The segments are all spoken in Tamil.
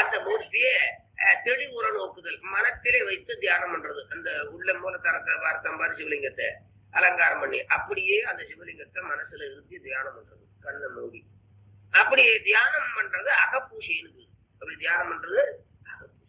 அந்த மூர்த்தியை அஹ், தெளிவுற நோக்குதல் மனத்திலே வைத்து தியானம் பண்றது அந்த உள்ள மூல தரத்தை பார்த்தம்பாரு சிவலிங்கத்தை அலங்காரம் பண்ணி அப்படியே அந்த சிவலிங்கத்தை மனசுல இருந்து தியானம் பண்றது கண்ணை மூடி அப்படி தியானம் பண்றது அகப்பூசைன்னு அப்படி தியானம் பண்றது அகப்பூசை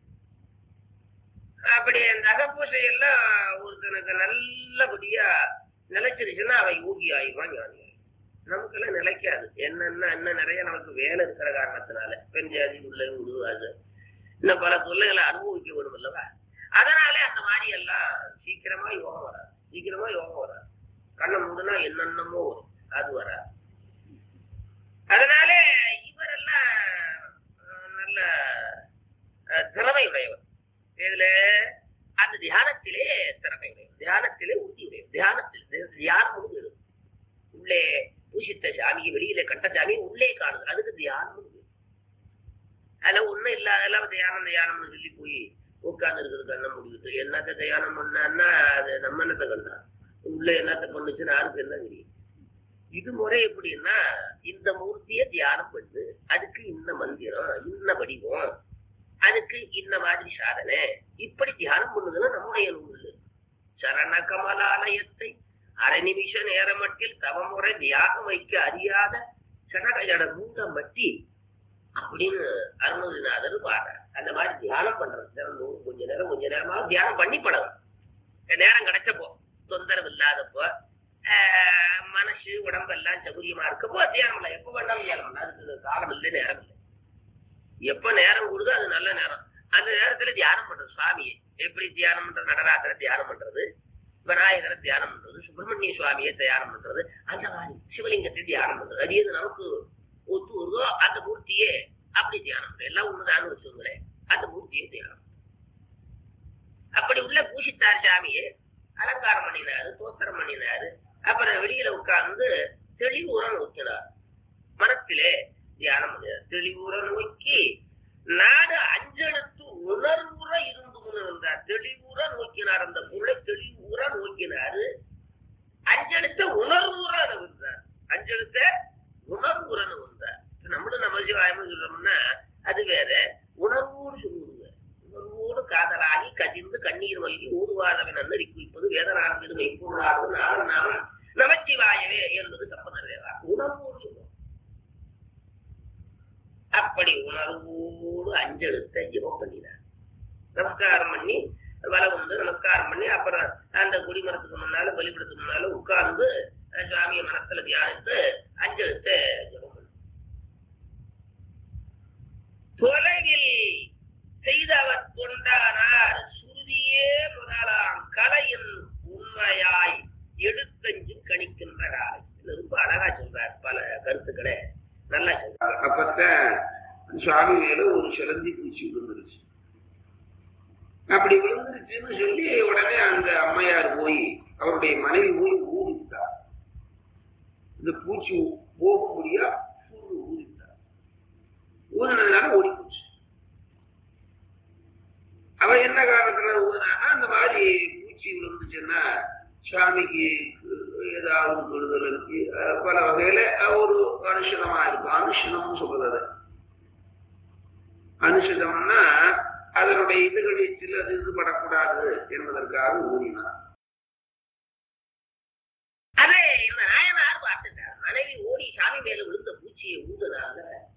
அப்படி அந்த அகப்பூசை எல்லாம் ஒருத்தனுக்கு நல்லபடியா நிலைச்சிருச்சுன்னா அவை ஊகி ஆயிடுவான் ஞானி ஆயிடுவான். நமக்கெல்லாம் நிலைக்காது என்னென்ன இன்னும் நிறைய நமக்கு வேலை இருக்கிற காரணத்தினால பெண் ஜாதி உள்ள உருவாது இன்னும் பல தொல்லைகளை அனுபவிக்க வரும் அல்லவா அதனாலே அந்த மாதிரி எல்லாம் சீக்கிரமா யோகம் வராது சீக்கிரமா யோகம் வராது கண்ணை மூடுனா என்னென்னமோ வரும் அது வராது அதனால இவரெல்லாம் அஹ், நல்ல அஹ், திறமை உடையவர் இதுல அந்த தியானத்திலே திறமை உடையவர் தியானத்திலே உறுதி உடையவர் தியானத்தில் தி- தியானம் முடிஞ்சது உள்ளே பூசித்த சாமியை வெளியில கண்ட சாமி உள்ளே காணுது அதுக்கு தியானம் அதுல ஒண்ணும் இல்லாதெல்லாம் தியானம் தியானம்னு சொல்லி போய் உட்கார்ந்து இருக்கிறது கண்ணை முடியுது என்னத்த தியானம் பண்ணான்னா அது நம்ம என்னத்தை கண்டா உள்ள என்னத்த பண்ணுச்சுன்னு யாருக்கு என்ன தெரியும் இது முறை எப்படின்னா இந்த மூர்த்தியை தியானம் பண்ணு அதுக்கு இந்த மந்திரம் இன்ன வடிவம் அதுக்கு இந்த மாதிரி சாதனை இப்படி தியானம் பண்ணுதுன்னா நம்முடைய நூல் சரண கமலாலயத்தை அரை நிமிஷ நேரமட்டில் தவமுறை தியாகம் வைக்க அறியாத சடகையட மூட மட்டி அப்படின்னு அருணகிரிநாதர் பாடுறார் அந்த மாதிரி தியானம் பண்றது திறந்து கொஞ்ச நேரம் கொஞ்ச நேரமா தியானம் பண்ணி பழகும் நேரம் கிடைச்சப்போ தொந்தரவு இல்லாதப்போ ஆஹ், மனசு உடம்பெல்லாம் சௌகரியமா இருக்கப்போ தியானம் இல்லை எப்போ வேணாலும் தியானம் பண்ணலாம் அதுக்கு காலம் இல்லை நேரம் இல்லை எப்ப நேரம் கொடுதோ அது நல்ல நேரம் அந்த நேரத்துல தியானம் பண்றது சுவாமியை எப்படி தியானம் பண்றது நடராசரை தியானம் பண்றது விநாயகரை தியானம் பண்றது சுப்பிரமணிய சுவாமியை தியானம் பண்றது அந்த மாதிரி சிவலிங்கத்தை தியானம் பண்றது அது எது நமக்கு ஒத்து வருதோ அந்த மூர்த்தியே அப்படி தியானம் பண்றது எல்லாம் ஒண்ணுதான் வச்சுங்களேன் அந்த மூர்த்தியை தியானம் அப்படி உள்ள பூசித்தார் சாமியை அலங்காரம் பண்ணினாரு தோத்திரம் பண்ணினாரு அப்புறம் வெளியில உட்கார்ந்து தெளிவுற நோக்கினார் மனத்திலே தியானம் பண்ணினார் தெளிவுற நோக்கி நாடு அஞ்செழுத்து உணர்வுற இருந்து கொண்டிருந்தார் தெளிவுற நோக்கினார் அந்த பொருளை தெளிவுற நோக்கினாரு அஞ்செழுத்த உணர்வுற இருந்தார் அஞ்செழுத்த உணர்வுறன்னு வந்தார் நம்மளும் நம்ம சிவாயமும் சொல்றோம்னா அது வேற உணர்வோடு சொல்லுவாங்க உணர்வோடு காதலாகி கசிந்து கண்ணீர் மல்கி ஊதுவாதவன் அன்னறி குவிப்பது வேதனானது மெய்ப்பொருளானது நாமம் நமச்சிவாயவே என்பது கப்பனர் வேதா உணர்வோடு சொல்லுவோம் அப்படி உணர்வோடு அஞ்செழுத்த ஜெபம் பண்ணினார் நமஸ்காரம் பண்ணி வலை வந்து நமஸ்காரம் பண்ணி அப்புறம் அந்த குடிமரத்துக்கு முன்னால பலிபடத்துக்கு முன்னால உட்கார்ந்து அஹ், சுவாமியை மனசுல தியானித்து அஞ்செழுத்த ஜெபம் பண்ணி தொலைவில் செய்தவர் கொண்டானார் சுருதியே முதலாம் கலையின் உண்மையாய் எடுத்தஞ்சு கணிக்கின்றாய் இது ரொம்ப அழகா சொல்றார் பல கருத்துக்களை நல்லா சொல்றார் அப்பத்தான் சுவாமி மேல ஒரு சிலந்தி பூச்சி விழுந்துருச்சு அப்படி விழுந்துருச்சுன்னு சொல்லி உடனே அந்த அம்மையார் போய் அவருடைய மனைவி போய் ஊதித்தார் இந்த பூச்சி போக முடியா ஊதித்தார் ஊதினதுனால ஓடி போச்சு அவ என்ன காரணத்துல ஊதினா அந்த மாதிரி பூச்சி விழுந்துச்சுன்னா சுவாமிக்கு ஏதாவது கெடுதல் இருக்கு அஹ் பல வகையில அஹ் ஒரு அனுஷனமா இருக்கும் அனுஷனம்னு சொல்றது அனுஷனம்னா அதனுடைய இதுகளில் சிலது இது படக்கூடாது என்பதற்காக ஊறினார் அதே இந்த நாயனார் பார்த்துட்டார் மனைவி ஓடி சாமி மேல விழுந்த பூச்சியை ஊதுனாங்க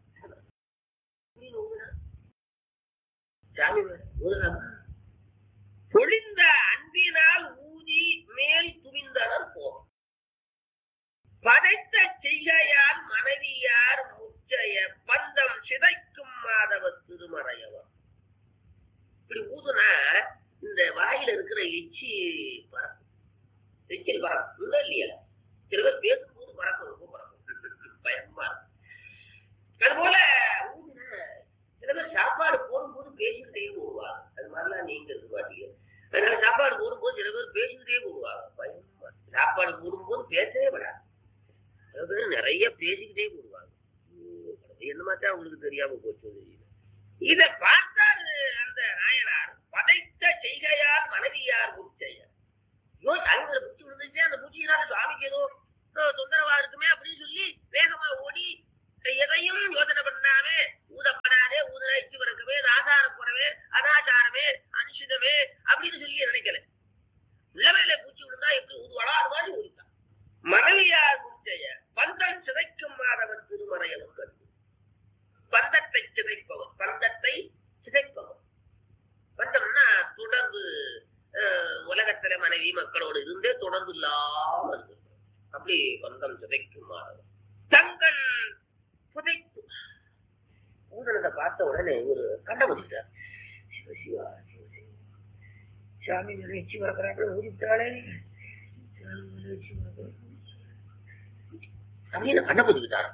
ஊதுனா சாமி மேல ஊதுனாங்க பொழிந்த அன்பினால் ஊதி மேல் துவிந்தனர் போகும் பதைத்த செய்கையால் மனைவியார் முச்சைய பந்தம் சிதைக்கும் மாதவ திருமறையவர் இப்படி ஊதுனா இந்த வாயில இருக்கிற எச்சி பறக்கும் எச்சில் பறக்கும் இல்ல இல்லையா சில பேர் பேசும்போது பறக்கும் ரொம்ப பறக்கும் பயமா இருக்கும் அதுபோல ஊதுனா சில பேர் சாப்பாடு போடும்போது பேசிக்கிட்டே போடுவாங்க அது மாதிரிலாம் நீங்க இருக்கு பாத்தீங்க அதனால சாப்பாடு போடும்போது சில பேர் பேசிக்கிட்டே போடுவாங்க பயமா இருக்கு. சாப்பாடு போடும்போது பேசவே விடாது சில பேர் நிறைய பேசிக்கிட்டே போடுவாங்க ஐயோ, கடவுளே, என்ன மாத்தா உங்களுக்கு தெரியாம போச்சு தெரியல இத பார்த்தாரு அந்த நாயனார் பதைத்த செய்கையால் மனைவியார் முச்சையார் ஐயோ சாமிகளை பூச்சி விழுந்துச்சு அந்த பூச்சியினால சுவாமிக்கு ஏதோ அஹ், தொந்தரவா இருக்குமே அப்படின்னு சொல்லி வேகமா ஓடி எதையும் யோசனை பண்ணாம ஊதப்படாதே ஊதுனா இச்சு வர அப்படி பந்தம் சிதைக்கும் மாணவர் தங்கன் புதைத்து ஊதனத்தை பார்த்த உடனே ஒரு கண்டபதிட்டார் சிவ சிவா சிவ சிவா சாமி மேல எச்சி பறக்கிறாப்புல ஊதிட்டாளே சாமி மேல எச்சி பறக்கிறாப்புல. அப்படின்னு கண்டபதிக்கிட்டார்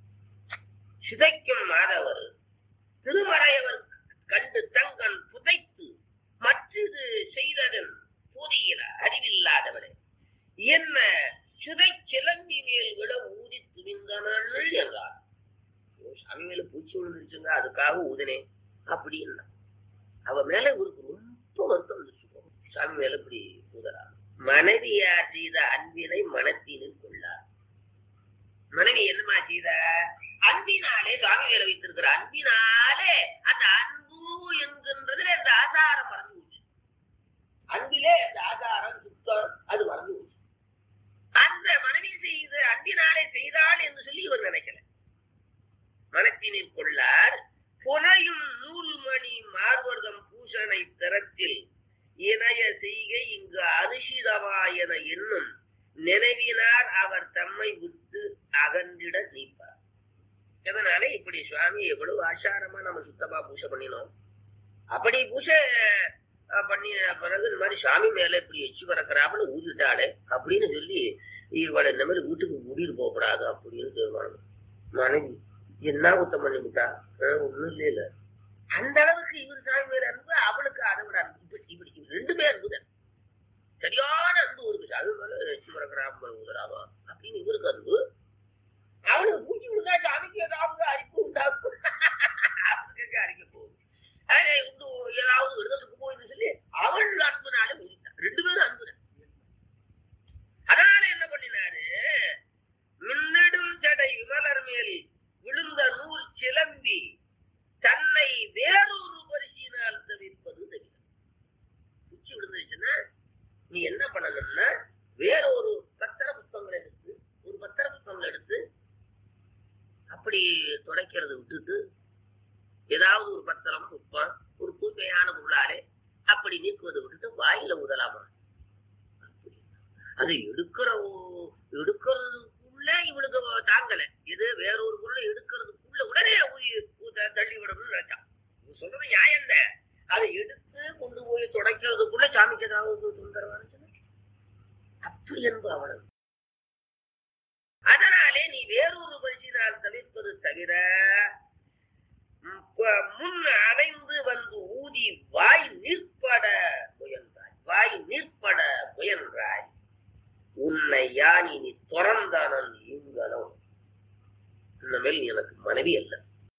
சிதைக்கும் மாதவர் திருமறையவர் கண்டு தங்கன் புதைத்து மற்றது செய்ததன் புதியில அறிவில்லாதவரே என்ன சிதை சிலந்தி மேல் விட ஊதி துணிந்தனள் என்றார் ஐயோ, சாமி மேல பூச்சி விழுந்துருச்சுங்க அதுக்காக ஊதினேன் அப்படின்னா அவ மேல இவருக்கு ரொம்ப வருத்தம் வந்துச்சு சாமி மேல இப்படி ஊதரா மனைவியார் செய்த அன்பினை மனத்தினில் கொள்ளார் மனைவி என்னமா செய்த அன்பினாலே சுவாமி மேல வைத்திருக்கிற அன்பினாலே அந்த அன்பு என்கின்றதுல இந்த ஆசாரம் மறந்து போச்சு அன்பிலே அந்த ஆசாரம் சுத்தம் அது மறந்து போச்சு அந்த மனைவி செய்த அன்பினாலே செய்தாள் என்று சொல்லி இவர் நினைக்கல மனத்தினில் கொள்ளார் புனையும் நூறு மணி மார்வர்தம் பூஷணை திறத்தில் இணைய செய்கை இங்கு அனுஷிதமாயன என்னும் நினைவினார் அவர் தம்மை விட்டு அகன்றிட நீப்பார் இதனால இப்படி சுவாமி எவ்வளவு ஆச்சாரமா நம்ம சுத்தமா பூஜை பண்ணினோம் அப்படி பூஜை அஹ், பண்ணிய பிறகு இந்த மாதிரி சுவாமி மேல இப்படி எச்சு பறக்கிறாப்புல ஊதிட்டாளே அப்படின்னு சொல்லி இவளை இந்த மாதிரி வீட்டுக்கு கூட்டிட்டு போக கூடாது அப்படின்னு தீர்மானம் மனைவி என்ன குத்தம் பண்ணி விட்டா அஹ், ஒண்ணும் இல்ல இல்ல அந்த அளவுக்கு இவர் சாமி மேல அன்பு அவளுக்கு அதை விட அன்பு இப்படி இப்படி இவரு ரெண்டுமே அன்புதான் சரியான அன்பு இருக்கு சாமி மேல எச்சு பறக்கிறாப்புல ஊதுறாவா அப்படின்னு இவருக்கு அன்பு அவனுக்கு பூச்சி விழுந்தா சாமிக்கு ஏதாவது அரிப்பு உண்டாகும் அவனுக்கு அரிக்க போகுது அதே வந்து ஏதாவது விடுதலுக்கு போயின்னு சொல்லி அவள் அன்புனால முடித்தான் ரெண்டு பேரும் அன்பு அதனால என்ன பண்ணினாரு மின்னடும் ஜடை விமலர் மேல் விழுந்த நூல் சிலம்பி தன்னை வேறொரு பரிசினால் தவிர்ப்பது தவிர பூச்சி விழுந்துருச்சுன்னா நீ என்ன பண்ணணும்னா வேறொரு பத்திர புத்தகங்களை எடுத்து ஒரு பத்திர புத்தகங்களை எடுத்து அப்படி துடைக்கிறது விட்டுட்டு ஏதாவது ஒரு பத்திரம் புஷ்பம் ஒரு தூய்மையான பொருளாலே அப்படி நீக்குவதை விட்டுட்டு வாயில ஊதலாமா அப்படி. அது எடுக்கிற ஓ- எடுக்கிறதுக்குள்ள இவளுக்கு தாங்கல இது வேறொரு பொருளை எடுக்கிறதுக்குள்ள உடனே ஊதி- ஊத- தள்ளி விடணும்னு நினைச்சான் இவன் சொல்றது நியாயம் தான். அதை எடுத்து கொண்டு போய் துடைக்கிறதுக்குள்ள சாமிக்கு ஏதாவது தொந்தரவா இருந்துச்சுன்னா அப்படி என்பது அவனுக்கு அதனாலே நீ வேறொரு பரிசினால் தவிர்ப்பது தவிர ம், ப- முன் அடைந்து வந்து ஊதி வாய் நிற்பட முயன்றாய் வாய் நிற்பட முயன்றாய் உன்னை யானி நீ துறந்தானன் இங்கனம் இனிமேல் நீ எனக்கு மனைவி அல்ல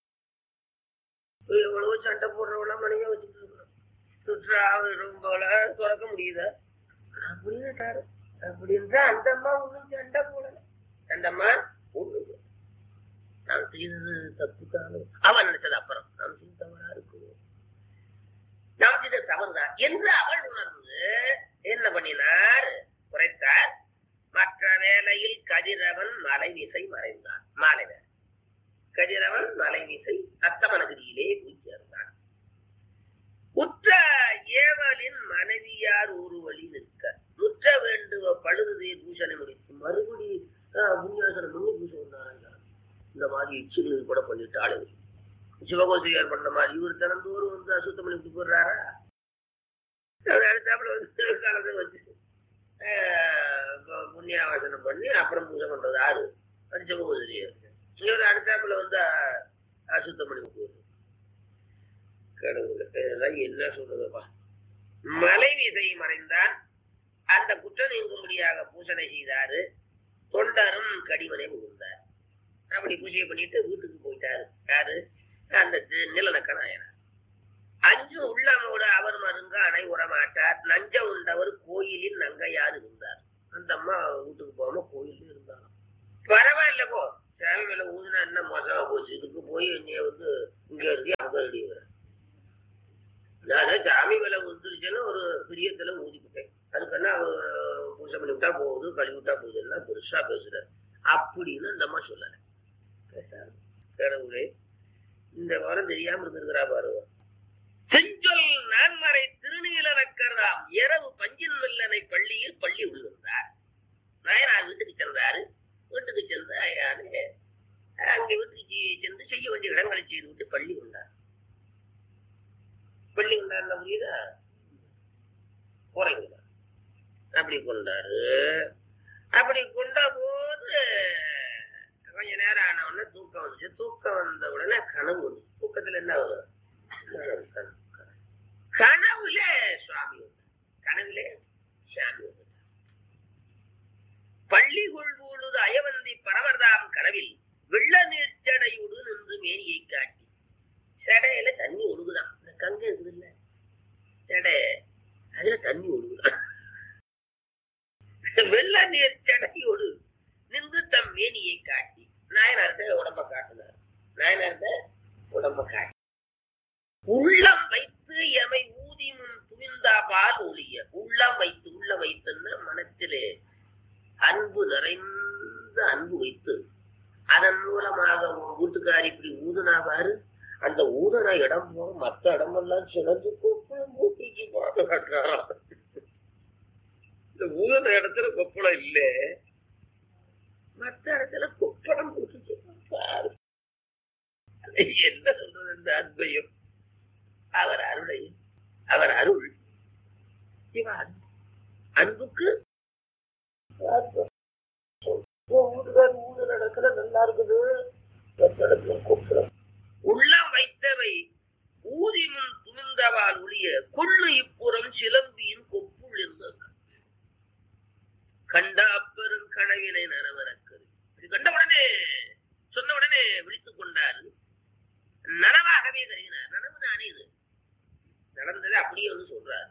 எவ்வளவு சண்டை போடுறவள மனைவியா வச்சுட்டு இருக்கிறோம் சுற்றா ரொம்ப துறக்க முடியுதா அப்படின்னுட்டாரு அப்படின்றா அந்த அம்மா ஒண்ணும் சண்டை போடல அந்த அம்மா ஒண்ணும் செய்யல. நான் செய்தது தப்பு தானே அவன் நினைச்சது அப்புறம் நாம் செய்த தவறா இருக்கும் நாம் செய்த தவறுதான் என்று அவள் உணர்ந்து என்ன பண்ணினார் குறைத்தார் மற்ற வேளையில் கதிரவன் மலைவிசை மறைந்தான் மாலை வேலை கதிரவன் மலைவிசை அத்தமனகிரியிலே போய் சேர்ந்தான் உற்ற ஏவலின் மனைவியார் ஒரு வழி நிற்க முற்ற வேண்டுவ பழுதுதே பூஷணை முடித்து மறுபடி ஆஹ், புண்ணியாசனம் பண்ணி பூஜை வந்தாங்க இந்த மாதிரி இச்சுகள் கூட பண்ணிட்டாளு சிவகோசியார் பண்ண மாதிரி இவர் தினந்தோறும் வந்து அசுத்தம் பண்ணி போடுறாரா அவர் அடுத்தாப்புல வந்து காலத்தை வச்சு ஆஹ், பு- புண்ணியாவாசனம் பண்ணி அப்புறம் பூஜை பண்றது ஆறு அது சிவகோசிரியர் இவர் அடுத்தாப்புல வந்து அஹ், அசுத்தம் பண்ணி போடுறது கடவுளே இதெல்லாம் என்ன சொல்றதுப்பா மலை விதை மறைந்தான் அந்த குற்றம் நீங்கும்படியாக பூசணை செய்தாரு தொண்டரும் கடிமனை புகுந்தார் அப்படி பூஜையை பண்ணிட்டு வீட்டுக்கு போயிட்டாரு யாரு அந்த தி- நிலநக்க நாயனார் அஞ்சு உள்ளமோடு அவர் மருங்க அணை உடமாட்டார் நஞ்ச உண்டவர் கோயிலில் நங்கையார் இருந்தார் அந்த அம்மா வீட்டுக்கு போகாம கோயிலே இருந்தாங்க பரவாயில்ல போ சாமி மேல ஊதுனா என்ன மோசமா போச்சு இதுக்கு போய் என்னைய வந்து இங்க இருக்கு அங்க அடிக்கிற நான் சாமி மேல வந்துருச்சுன்னு ஒரு பிரியத்துல ஊதிக்கிட்டேன் அதுக்கு என்ன அவ பூஜை பண்ணி விட்டா போகுது கழுவி விட்டா போகுது எல்லாம் பெருசா பேசுற அப்படின்னு அந்த அம்மா சொல்லல பேசாது கடவுளே இந்த வாரம் தெரியாம இருந்திருக்கிறா பாருங்க செஞ்சொல் நான்மறை திருநீலனக்கராம் இரவு பஞ்சின் வெள்ளனை பள்ளியில் பள்ளி உள்ளிருந்தார் நாயனார் வீட்டுக்கு சென்றாரு வீட்டுக்கு சென்று அயானு அங்க வீட்டுக்கு சென்று செய்ய வேண்டிய இடங்களை செய்து விட்டு பள்ளி கொண்டார் பள்ளி கொண்டாருன்னா புரியுதா குறைங்க அப்படி கொண்டாரு அப்படி கொண்ட போது கொஞ்ச நேரம் ஆன உடனே தூக்கம் வந்துச்சு தூக்கம் வந்த உடனே கனவு வந்து தூக்கத்துல என்ன வரும் கனவு, கனவு, கனவு. கனவுல சுவாமி வந்தார். கனவுல சுவாமி வந்தார். பள்ளி கொள்வொழுது அயவந்தி பரவர்தாம் கனவில் வெள்ள நீர் சடையுடு நின்று மேனியை காட்டி சடையில தண்ணி ஒழுகுதான் இந்த கங்க இருக்குது இல்ல சடை அதுல தண்ணி ஒழுகுதான் வெள்ள நீர் சடையோடு நின்று தம் மேனியை காட்டி நாயனார்த்த உடம்ப காட்டினார் நாயனார்த்த உடம்ப காட்டி உள்ளம் வைத்து எமை ஊதி முன் துணிந்தா பால் ஒளிய உள்ளம் வைத்து உள்ள வைத்துன்னா மனத்திலே அன்பு நிறைந்த அன்பு வைத்து அதன் மூலமாக உன் வீட்டுக்காரி இப்படி ஊதுனா பாரு அந்த ஊதுன இடம் போக மத்த இடமெல்லாம் சிறந்து கொப்பளம் மூட்டிச்சு பாதுகாக்கிறாராம் இந்த ஊதுன இடத்துல கொப்பளம் இல்ல மத்த இடத்துல கொப்பளம் மூட்டிச்சு பாரு அது என்ன சொல்றது இந்த அன்பையும் அவர் அருளையும் அவர் அருள் இவன் அன்பு. அன்புக்கு வீட்டுக்கார் ஊடு நடக்கிற நல்லா இருக்குது மத்த இடத்துல கொப்பளம் உள்ளம் வைத்தவை ஊதி முன் துணிந்தவால் ஒளிய கொள்ளு இப்புறம் சிலம்பியின் கொப்புள் இருந்தது கண்ட அப்பெரும் கனவினை நனவனக்கரு இது கண்ட உடனே சொன்ன உடனே விழித்துக் கொண்டாரு நனவாகவே கருதினார் நனவு தானே இது நடந்ததை அப்படியே வந்து சொல்றாரு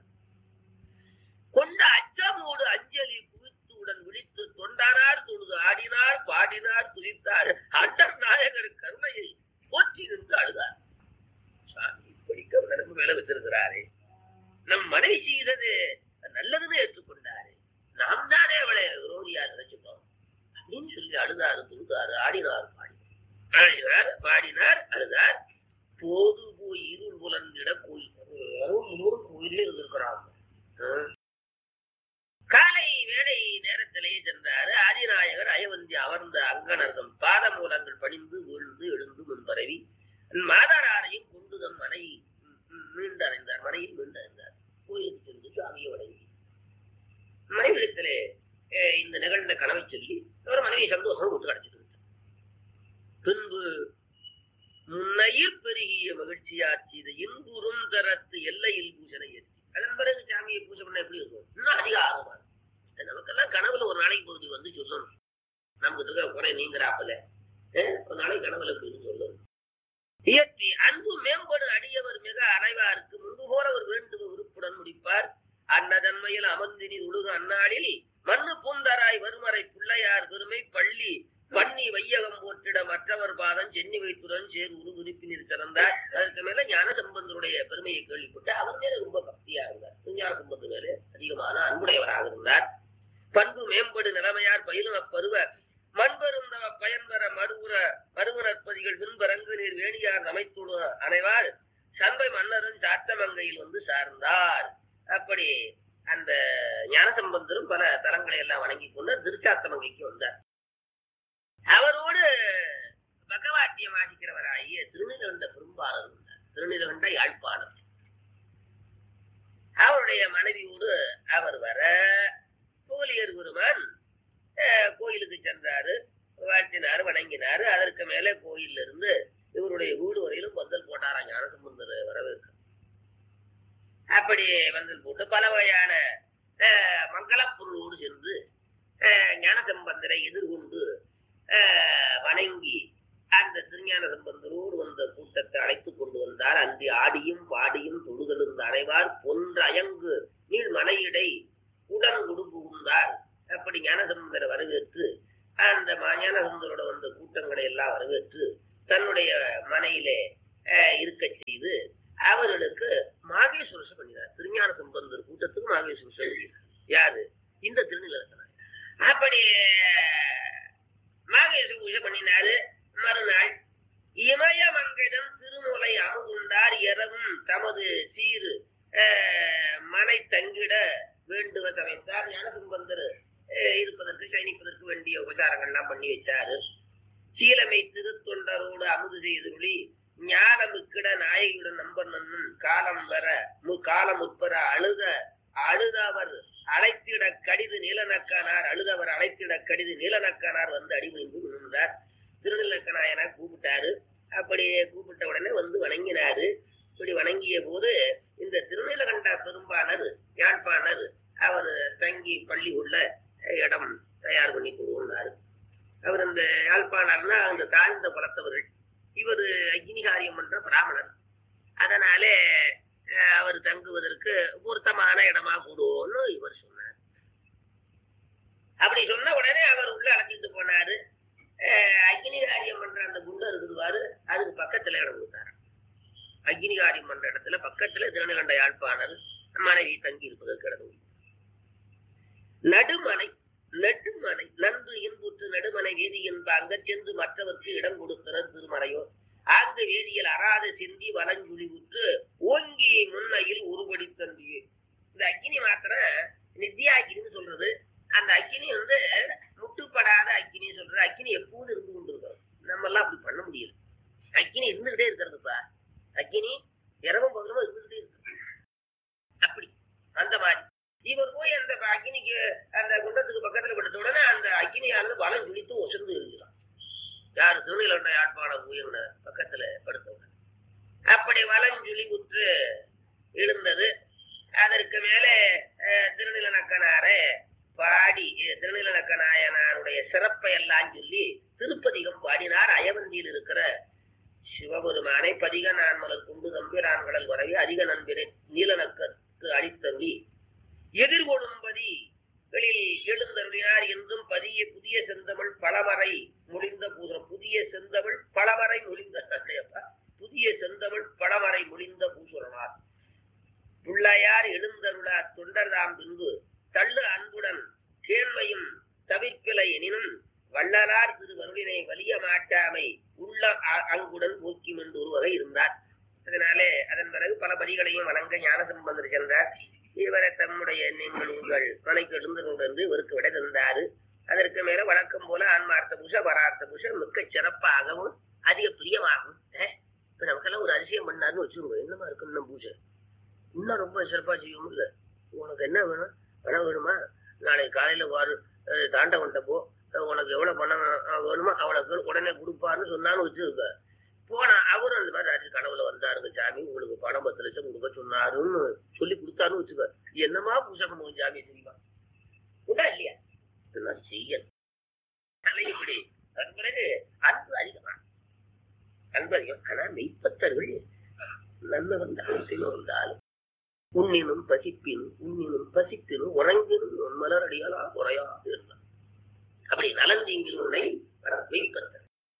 கொண்ட அச்சமோடு அஞ்சலி குவித்துடன் விழித்து தொண்டானார் தொழுது ஆடினார் பாடினார் துதித்தார் அண்டர் நாயகர் கருணையை போற்றி நின்று அழுதார் சாமி இப்படி கருணனுக்கு மேல வச்சிருக்கிறாரே நம் மனைவி செய்தது நல்லதுன்னு ஏற்றுக்கொண்டாரு நாம் தானே அவளை விரோதியா நினைச்சுட்டோம் அப்படின்னு சொல்லி அழுதாரு துழுதாரு ஆடினார் பாடினார் ஆடினார் பாடினார் அழுதார் போது போய் இருள் புலந்திட கோயில் முன்னூறு கோயிலே இருந்திருக்கிறாங்க ஆ. காலை வேலை நேரத்திலேயே சென்றாரு ஆதிநாயகர் அயவந்தி அமர்ந்த அங்கனர்தம் பாத மூலங்கள் பணிந்து வீழ்ந்து எழுந்து முன்பரவி மாதாராரையும் கொண்டு தம் மனை மீண்டு அடைந்தார் மனையில் மீண்டு அடைந்தார் கோயிலுக்கு சென்று சாமியை வணங்கி மனைவிடத்திலே அஹ், இந்த நிகழ்ந்த கனவை சொல்லி அவர் மனைவி சந்தோஷம் விட்டு கிடைச்சிட்டு பின்பு முன்னையில் பெருகிய மகிழ்ச்சியாட்சி இது இன்புறும் தரத்து எல்லையில் பூஜனை ஏற்றி அதன் பிறகு சாமியை பூஜை பண்ண எப்படி இருக்கும் இன்னும் அதிக ஆர்வமா இருக்கும் நமக்கெல்லாம் கனவுல ஒரு நாளைக்கு பகுதி வந்து சொல்லணும் நமக்கு இருக்க குறை நீங்கிறாப்புல அஹ், ஒரு நாளைக்கு கனவுல போய் சொல்லணும் இயற்றி அன்பு மேம்படு அடியவர் மிக அனைவாருக்கு முன்பு போல ஒரு வேண்டுவ உறுப்புடன் முடிப்பார் அன்னதன்மையில் அமர்ந்தினி உழுகு அந்நாளில் மண்ணு பூந்தராய் வருமறை பிள்ளையார் பெருமை பள்ளி பண்ணி வையகம் போற்றிட மற்றவர் பாதம் சென்னி வைத்துடன் சேர் உரு உறுப்பினர் சிறந்தார் அதற்கு மேல ஞான சம்பந்தருடைய பெருமையை கேள்விப்பட்டு அவர் மேல ரொம்ப பக்தியா இருந்தார் ஞான சம்பந்த மேல அதிகமான அன்புடையவராக இருந்தார் பண்பு மேம்படு நிலைமையார் பயிலும் அப்பருவ மண்பெருந்தவ பயன்பெற மடுவுற மருவனற்பதிகள் பின்பரங்கு நீர் வேணியார் அமைத்துடு அனைவார் சண்பை மன்னரும் சாத்தமங்கையில் வந்து சார்ந்தார் அப்படி அந்த ஞானசம்பந்தரும் பல தலங்களை எல்லாம் வணங்கி கொண்டு திருச்சாத்தமங்கைக்கு வந்தார் அவரோடு பகவாட்டியம் வாசிக்கிறவராகிய திருநிலகண்ட பெரும்பாளர் இருந்தார் திருநிலகண்ட யாழ்ப்பாணர் அவருடைய மனைவியோடு அவர் வர புகலியர் குருமான் அஹ், கோயிலுக்கு சென்றாரு வாழ்த்தினாரு வணங்கினாரு அதற்கு மேலே கோயில்ல இருந்து இவருடைய வீடு வரையிலும் பந்தல் போட்டாராம் ஞானசம்பந்தர் வரவேற்க அப்படி பந்தல் போட்டு பல வகையான அஹ், மங்களப் பொருளோடு சென்று அஹ், ஞானசம்பந்தரை எதிர்கொண்டு அஹ், வணங்கி அந்த திருஞான சம்பந்தரோடு வந்த கூட்டத்தை அழைத்துக் கொண்டு வந்தார் அன்றி ஆடியும் பாடியும் தொழுதெழுந்த அனைவார் பொன்ற அயங்கு நீள் மனையிடை உடன் குடும்பு உண்டார் அப்படி ஞானசம்பந்தரை வரவேற்று அந்த ம- ஞானசம்பந்தரோட வந்த கூட்டங்களை எல்லாம் வரவேற்று தன்னுடைய மனையிலே அஹ், இருக்கச் செய்து அவர்களுக்கு மாகேஸ்வரச பண்ணினார் திருஞான சம்பந்தர் கூட்டத்துக்கு மாகேஸ்வரச பண்ணினார் யாரு இந்த திருநிலத்தனார் அப்படி மாகேஸ்வர பூஜை பண்ணினாரு மறுநாள் இமயமங்கிடம் திருமுலை அமுகுண்டார் இரவும் தமது சீரு அஹ், மனை தங்கிட வேண்டுவ சமைத்தார் ஞானசம்பந்தர் அஹ், இருப்பதற்கு சைனிக அழைத்திட நாயகியுடன் நம்பர் நன்னன் காலம் வர மு காலம் உட்பெற அழுத அழுதவர் அழைத்திட கடிது நீலநக்கானார் அழுதவர் அழைத்திட கடிது நீலநக்கானார் வந்து அடிபணிந்து விழுந்தார் திருநீலக்கநாயனார் கூப்பிட்டாரு அப்படியே கூப்பிட்ட உடனே வந்து வணங்கினாரு இப்படி வணங்கிய போது இந்த திருநீலகண்ட பெரும்பாலர் யாழ்ப்பாணர் அவர் தங்கி பள்ளி உள்ள இடம் தயார் பண்ணி கொடுன்னாரு அவர் இந்த யாழ்ப்பாணர்னா அந்த தாழ்ந்த குலத்தவர்கள் இவர் அக்னிகாரியம் பண்ற பிராமணர் அதனாலே அஹ், அவர் தங்குவதற்கு பொருத்தமான இடமா கூடுவோம்னு இவர் சொன்னார் அப்படி சொன்ன உடனே அவர் உள்ள அழைச்சிட்டு போனாரு அஹ், அக்னிகாரியம் பண்ற அந்த குண்டு இருக்குதுவாரு அதுக்கு பக்கத்துல இடம் கொடுத்தாரு அக்னிகாரியம் பண்ற இடத்துல பக்கத்துல திருநகண்ட யாழ்ப்பாணர் மனைவி தங்கி இருப்பதற்கு இடம் கொடுத்தார். நடுமனை நடுமனை நன்று இன்புற்று நடுமனை வேதி என்ப அங்கச் சென்று மற்றவர்க்கு இடம் கொடுக்கிறது திருமறையோ ஆங்கு வேதியில் அறாத சிந்தி வலஞ்சுழி உற்று ஓங்கி முன்னையில் உருவடி தந்தியே இந்த அக்கினி மாத்திரம் நித்யாக்கினின்னு சொல்றது அந்த அக்கினி வந்து முட்டுப்படாத அக்கினி சொல்றது அக்கினி எப்போதும் இருந்து கொண்டு இருக்கிறது நம்ம எல்லாம் அப்படி பண்ண முடியல அக்கினி இருந்துகிட்டே இருக்கிறதுப்பா அக்கினி இரவும் பகலும் இருந்துகிட்டே இருக்கு அப்படி அந்த மாதிரி இவர் போய் அந்த அக்கினிக்கு அந்த குண்டத்துக்கு பக்கத்துல படுத்த உடனே அந்த அக்கினியானது வலம் ஜுளித்து ஒசந்து இருக்கிறான் யார் திருநீலண்ட யாழ்ப்பாணம் உயர்ந்த பக்கத்துல படுத்த உடனே அப்படி வலஞ்சுழி உற்று எழுந்தது அதற்கு மேலே அஹ், திருநீலநக்கனாரே பாடி அஹ், திருநீலநக்கநாயனாருடைய சிறப்பை எல்லாம் சொல்லி திருப்பதிகம் பாடினார் அயவந்தியில் இருக்கிற சிவபெருமானை பதிக நான்மலர் கொண்டு நம்பிரான்களல் வரவி அதிக நண்பினை நீலநக்கற்கு அளித்தருளி எதிர்கொள்ளும்படி வெளியில் எழுந்தருளினார் என்றும் பதிய புதிய செந்தமிழ் பலவரை மொழிந்த பூசணம் புதிய செந்தமிழ் பலவரை மொழிந்த அப்பா, புதிய செந்தமிழ் பலவரை மொழிந்த பூசுரனார் பிள்ளையார் எழுந்தருளார் தொண்டர்தாம் பின்பு தள்ளு அன்புடன் கேண்மையும் தவிர்ப்பிலை எனினும் வள்ளலார் திருவருளினை வலிய மாட்டாமை உள்ள அ- அங்குடன் போக்கி என்று ஒரு வகை இருந்தார் அதனாலே அதன் பிறகு பல படிகளையும் வணங்க ஞானசம்பந்தர் சென்றார் இவரை தம்முடைய நீங்கள் உங்கள் மனைக்கு எழுந்து என்று இவருக்கு விடை தந்தாரு அதற்கு மேல வழக்கம் போல ஆன்மார்த்த பூச வரார்த்த பூச மிக்க சிறப்பாகவும் அதிக பிரியமாகவும் அஹ், இப்ப நமக்கெல்லாம் ஒரு அதிசயம் பண்ணாருன்னு வச்சுக்கோங்க என்னமா இருக்கு இன்னும் பூஜை இன்னும் ரொம்ப சிறப்பா செய்யும் இல்ல உனக்கு என்ன வேணும் பணம் வேணுமா நாளைக்கு காலையில வாரு அஹ், தாண்டவன்ட்ட போ அஹ், உனக்கு எவ்வளவு பணம் அஹ், வேணுமோ அவனுக்கு உடனே கொடுப்பாருன்னு சொன்னான்னு வச்சுருக்க போனா அவரும் அந்த மாதிரி ராத்திரி கனவுல வந்தாருங்க சாமி உங்களுக்கு பணம் பத்து லட்சம் கொடுக்க சொன்னாருன்னு சொல்லி கொடுத்தாருன்னு வச்சுக்க என்னமா பூஜை பண்ணுவோம் சாமி தெரியுமா உண்டா இல்லையா இதெல்லாம் செய்யணும் அதனால இப்படி அதன் பிறகு அன்பு அதிகமா அன்பு அதிகம் ஆனா மெய்ப்பத்தர்கள் நன்மை வந்தாலும் சில வந்தாலும் உன்னினும் பசிப்பினும் உன்னினும் பசிப்பினும் உறங்கினும் உன் மலரடியாலா குறையா இருந்தார் அப்படி நலந்தீங்கில் உன்னை மெய்ப்பத்தர்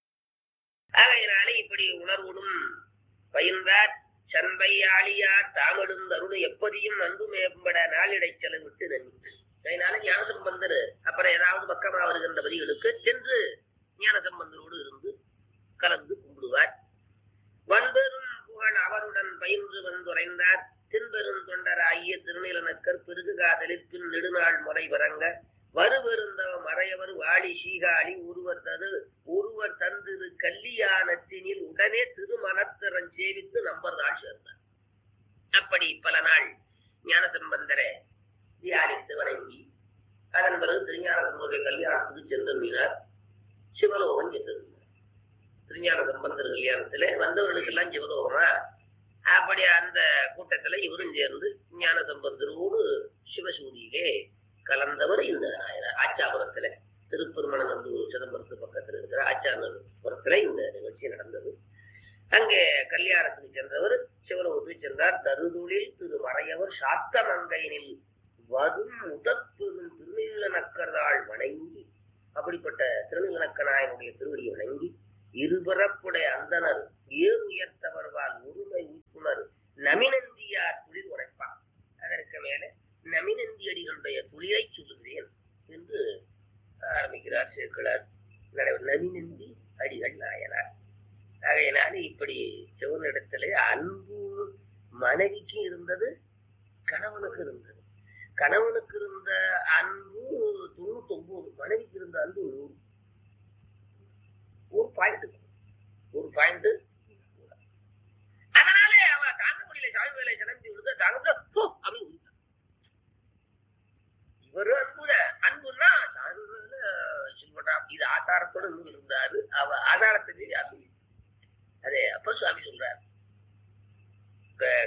ஆகையினாலே இப்படி உணர்வுடும் பயின்றார் சண்பை ஆளியார் தாமெடுந்தருள் எப்பதியும் நன்பு மேம்பட நாளிடை செலவிட்டு நன்றி அதனால ஞானசம்பந்தர் அப்புறம் ஏதாவது பக்கமா வருகின்ற வரிகளுக்கு சென்று ஞானசம்பந்தரோடு இருந்து கலந்து கும்பிடுவார் வன்பெரும் புகழ் அவருடன் பயின்று வந்துரைந்தார் தின்பெரும் தொண்டராகிய திருநீலனக்கர் பெருகு காதலில் பின் நெடுநாள் முறை வரங்க வருவருந்தவ மறையவர் வாழி சீகாழி ஒருவர் தரு ஒருவர் தந்திரு கல்லியானத்தினில் உடனே திருமணத்திறன் சேவித்து நம்பர்தாள் சேர்ந்தார் அப்படி பல நாள் ஞானசம்பந்தரை தியானித்து வணங்கி அதன் பிறகு திருஞானசம்பந்தருடைய கல்யாணத்துக்கு சென்றிருந்தார் சிவலோகம் சென்றிருந்தார் திருஞான சம்பந்தர் கல்யாணத்துல வந்தவர்களுக்கெல்லாம் சிவலோகமா அப்படி அந்த கூட்டத்துல இவரும் சேர்ந்து ஞான சம்பந்தரோடு சிவசூரியிலே கலந்தவர் இந்த நாயனார் ஆச்சாபுரத்துல திருப்பெருமணம் வந்து சிதம்பரத்து பக்கத்துல இருக்கிற ஆச்சாரபுரத்துல இந்த நிகழ்ச்சி நடந்தது அங்கே கல்யாணத்துக்கு சென்றவர் சிவலோகத்துக்கு சென்றார் தருதுளில் திரு மறையவர் சாத்தமங்கையினில் வரும் முதற்பெரும் திருநீலனக்கரால் வணங்கி அப்படிப்பட்ட திருநீலனக்கனாயனுடைய திருவடியை வணங்கி இருபரப்புடைய அந்தனர் ஏறு உயர்த்தவர்வால் ஒருமை உட்புணர் நமினந்தியார் துளிர் உரைப்பார் அதற்கு மேலே நமினந்தியடிகளுடைய துளிரை சொல்லுகிறேன் என்று ஆரம்பிக்கிறார் சேர்க்கிறார் நமினந்தி அடிகள் நாயனார் ஆகையினால இப்படி சிவனிடத்திலே அன்பு மனைவிக்கு இருந்தது கணவனுக்கு இருந்தது கணவனுக்கு இருந்த அன்பு தொண்ணூத்தி ஒன்பது மனைவிக்கு இருந்த அன்பு நூறு ஒரு பாயிண்ட் ஒரு பாயிண்ட்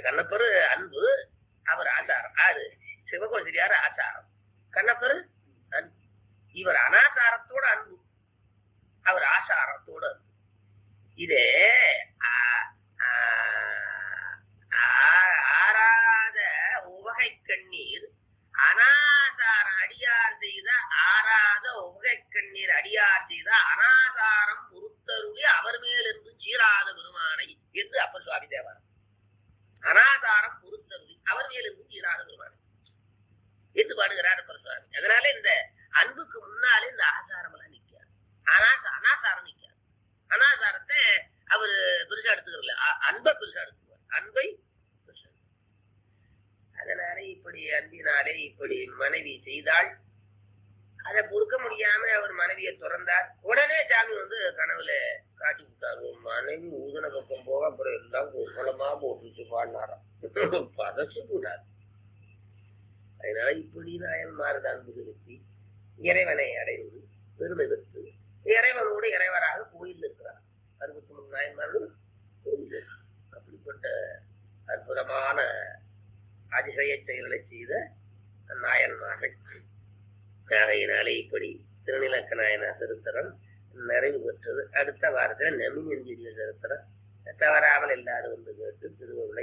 கண்ணப்பரு அன்பு அவர் ஆசாரம் ஆறு சிவகோசிரியார் ஆசாரம் கண்ணப்பரு அன்பு இவர் அனாசாரத்தோட அன்பு அவர் ஆசாரத்தோட அன்பு இதே ஆ- ஆ- ஆ- ஆறாத உவகை கண்ணீர் அனாசார அடியார் செய்த ஆறாத உவகை கண்ணீர் அடியார் செய்த அனாசாரம் பொறுத்தருளி அவர் மேலிருந்து சீராத பெருமானை என்று அப்பர் சுவாமி தேவார் அனாசாரம் பொறுத்தருளி அவர் மேலிருந்து சீராத பெருமானை என்று பாடுகிறார் அப்பர் சுவாமி அதனால இந்த அன்புக்கு முன்னாலே இந்த ஆசாரம் எல்லாம் நிக்காது அனாச அனாசாரம் நிக்காது அனாசாரத்தை அவர் பெருசா எடுத்துக்கல அ- அன்பை பெருசா எடுத்துக்குவார் அன்பை பெருசா எடுத்துக்குவார். அதனால இப்படி அன்பினாலே இப்படி மனைவி செய்தாள் அதை பொறுக்க முடியாம அவர் மனைவியை துறந்தார் உடனே சாமி வந்து கனவுல காட்டி விட்டார் உன் மனைவி ஊதன பக்கம் போக அப்புறம் எல்லாம் குளமா போட்டுச்சு பாடினாராம் பதச்சு கூடாது அதனால இப்படி நாயன்மார்கள் அன்பு செலுத்தி இறைவனை அடைந்து பெருமை பெற்று இறைவனோடு இறைவராக கோயில் இருக்கிறார் அறுபத்தி மூணு நாயன்மார்கள் கோயில் இருக்கு. அப்படிப்பட்ட அற்புதமான அதிசய செயல்களை செய்த நாயன்மார்கள் ஆகையினாலே இப்படி திருநிலக்க நாயனா சரித்திரம் நிறைவு பெற்றது அடுத்த வாரத்தில் நெமிஞ்செஞ்சிய சரித்திரம் தவறாமல் எல்லாரும் வந்து கேட்டு திருவருளை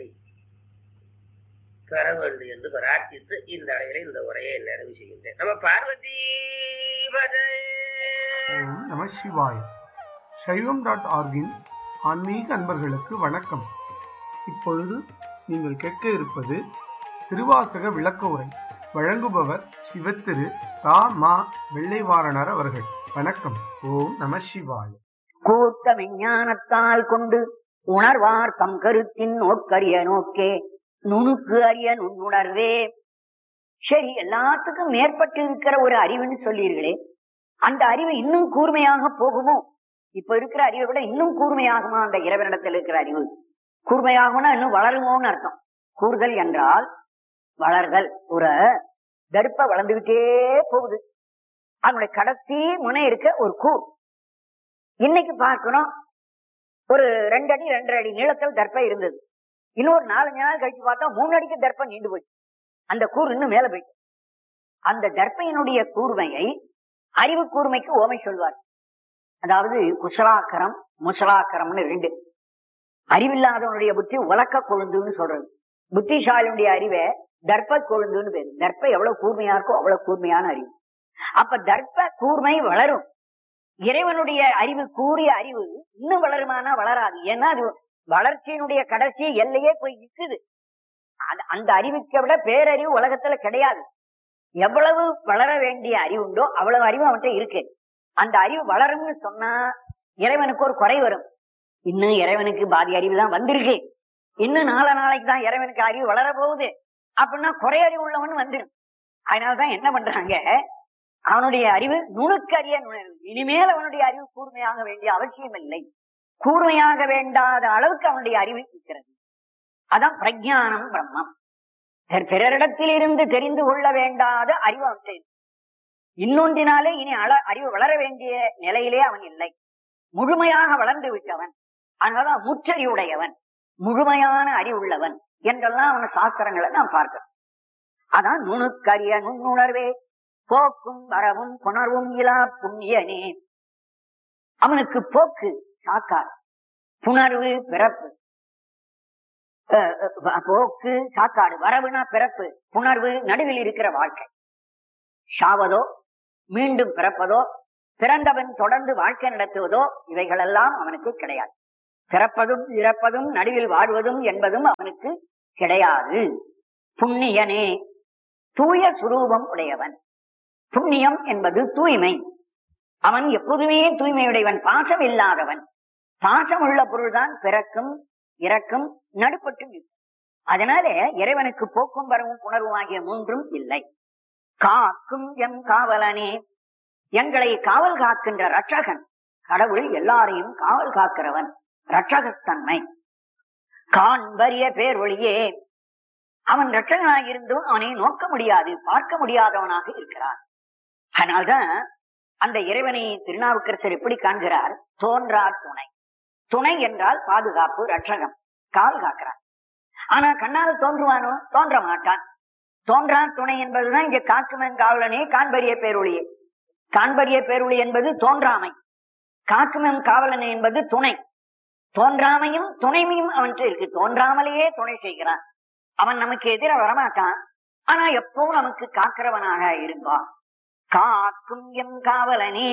பெற வேண்டும் என்று பிரார்த்தித்து இந்த அளவில் இந்த உரையை நிறைவு செய்கின்றேன் நம்ம பார்வதி பதே ஓம் நம சிவாய சைவம் டாட் ஆர்கின் ஆன்மீக அன்பர்களுக்கு வணக்கம் இப்பொழுது நீங்கள் கேட்க இருப்பது திருவாசக விளக்க உரை வழங்குபவர் சிவத்திரு தா மா வெள்ளைவாரணர் அவர்கள் வணக்கம் ஓம் நம சிவாய கூர்த்த விஞ்ஞானத்தால் கொண்டு உணர்வார் தம் கருத்தின் நோக்கரிய நோக்கே நுணுக்கு அறிய நுண்ணுணர்வே சரி எல்லாத்துக்கும் மேற்பட்டு இருக்கிற ஒரு அறிவுன்னு சொல்லீர்களே அந்த அறிவு இன்னும் கூர்மையாக போகுமோ இப்ப இருக்கிற அறிவை விட இன்னும் கூர்மையாகுமா அந்த இறைவனிடத்தில் இருக்கிற அறிவு கூர்மையாகும்னா இன்னும் வளருமோன்னு அர்த்தம் கூறுதல் என்றால் வளர்கள் ஒரு தர்ப்ப வளர்ந்துகிட்டே போகுது அதனுடைய கடைசி முனை இருக்க ஒரு கூர் இன்னைக்கு பார்க்கணும் ஒரு ரெண்டு அடி ரெண்டரை அடி நீளத்தில் தர்ப்பம் இருந்தது இன்னொரு நாலஞ்சு நாள் கழிச்சு பார்த்தா மூணு அடிக்கு தர்ப்பம் நீண்டு போச்சு அந்த கூர் இன்னும் மேல போயிட்டு அந்த தர்ப்பையினுடைய கூர்மையை அறிவு கூர்மைக்கு ஓமை சொல்வார் அதாவது குசலாக்கரம் முசலாக்கரம்னு ரெண்டு அறிவில்லாதவனுடைய புத்தி உலக்க கொழுந்துன்னு சொல்றது புத்திசாலியுடைய அறிவை தர்ப்ப கொழுந்துன்னு பேரு தர்ப்ப எவ்வளவு கூர்மையா இருக்கோ அவ்வளவு கூர்மையான அறிவு அப்ப தர்ப்ப கூர்மை வளரும் இறைவனுடைய அறிவு கூறிய அறிவு இன்னும் வளருமானா வளராது ஏன்னா அது வளர்ச்சியினுடைய கடைசி எல்லையே போய் நிக்குது அது- அந்த அறிவுக்கு விட பேரறிவு உலகத்துல கிடையாது எவ்வளவு வளர வேண்டிய அறிவு உண்டோ அவ்வளவு அறிவு அவன்கிட்ட இருக்கு அந்த அறிவு வளரும்னு சொன்னா இறைவனுக்கு ஒரு குறை வரும் இன்னும் இறைவனுக்கு பாதி அறிவு தான் வந்திருக்கு இன்னும் நாள நாளைக்கு தான் இறைவனுக்கு அறிவு வளர போகுது அப்படின்னா குறை அறிவு உள்ளவன் வந்துடும் அதனாலதான் என்ன பண்றாங்க அவனுடைய அறிவு நுணுக்கரிய நுணர்வு இனிமேல் அவனுடைய அறிவு கூர்மையாக வேண்டிய அவசியம் இல்லை கூர்மையாக வேண்டாத அளவுக்கு அவனுடைய அறிவு இருக்கிறது அதான் பிரஜானம் பிரம்மம் பிற- பிறரிடத்திலிருந்து தெரிந்து கொள்ள வேண்டாத அறிவு அவன் இருக்கு. இன்னொன்றினாலே இனி அள அறிவு வளர வேண்டிய நிலையிலே அவன் இல்லை முழுமையாக வளர்ந்து விட்டவன் அதனால முற்றறிவுடையவன் முழுமையான அறிவுள்ளவன் என்றெல்லாம் அவன் சாஸ்திரங்களை நாம் பார்க்கிறோம் அதான் நுணுக்கரிய நுண்ணுணர்வே போக்கும் வரவும் புணர்வும் இலா புண்ணியனே அவனுக்கு போக்கு சாக்கார் புணர்வு பிறப்பு அஹ் அஹ் போக்கு சாக்காடு வரவுனா பிறப்பு புணர்வு நடுவில் இருக்கிற வாழ்க்கை சாவதோ மீண்டும் பிறப்பதோ பிறந்தவன் தொடர்ந்து வாழ்க்கை நடத்துவதோ இவைகளெல்லாம் அவனுக்கு கிடையாது பிறப்பதும் இறப்பதும் நடுவில் வாழ்வதும் என்பதும் அவனுக்கு கிடையாது புண்ணியனே தூய சுரூபம் உடையவன் புண்ணியம் என்பது தூய்மை அவன் எப்போதுமே தூய்மையுடையவன் பாசம் இல்லாதவன் பாசம் உள்ள பொருள்தான் பிறக்கும் இறக்கும் நடுப்பட்டும் இருக்கும் அதனால இறைவனுக்கு போக்கும் வரவும் உணர்வும் ஆகிய மூன்றும் இல்லை காக்கும் எம் காவலனே எங்களை காவல் காக்கின்ற ரட்சகன் கடவுள் எல்லாரையும் காவல் காக்கிறவன் ரட்சகத்தன்மை காண்பரிய பேர் ஒளியே அவன் ரட்சகனாக இருந்தும் அவனை நோக்க முடியாது பார்க்க முடியாதவனாக இருக்கிறான் அதனால்தான் அந்த இறைவனை திருநாவுக்கரசர் எப்படி காண்கிறார் தோன்றார் துணை துணை என்றால் பாதுகாப்பு ரட்சகம் கால் காக்கிறார் ஆனா கண்ணால தோன்றுவானோ தோன்ற மாட்டான் தோன்றா துணை என்பதுதான் இங்க காக்குமன் காவலனே காண்பரிய பேரொழியே காண்பரிய பேரொழி என்பது தோன்றாமை காக்குமன் காவலனே என்பது துணை தோன்றாமையும் துணைமையும் அவன்கிட்ட இருக்கு தோன்றாமலேயே துணை செய்கிறான் அவன் நமக்கு எதிர வரமாட்டான் ஆனா எப்பவும் நமக்கு காக்கிறவனாக இருப்பான் காக்கும் எம் காவலனே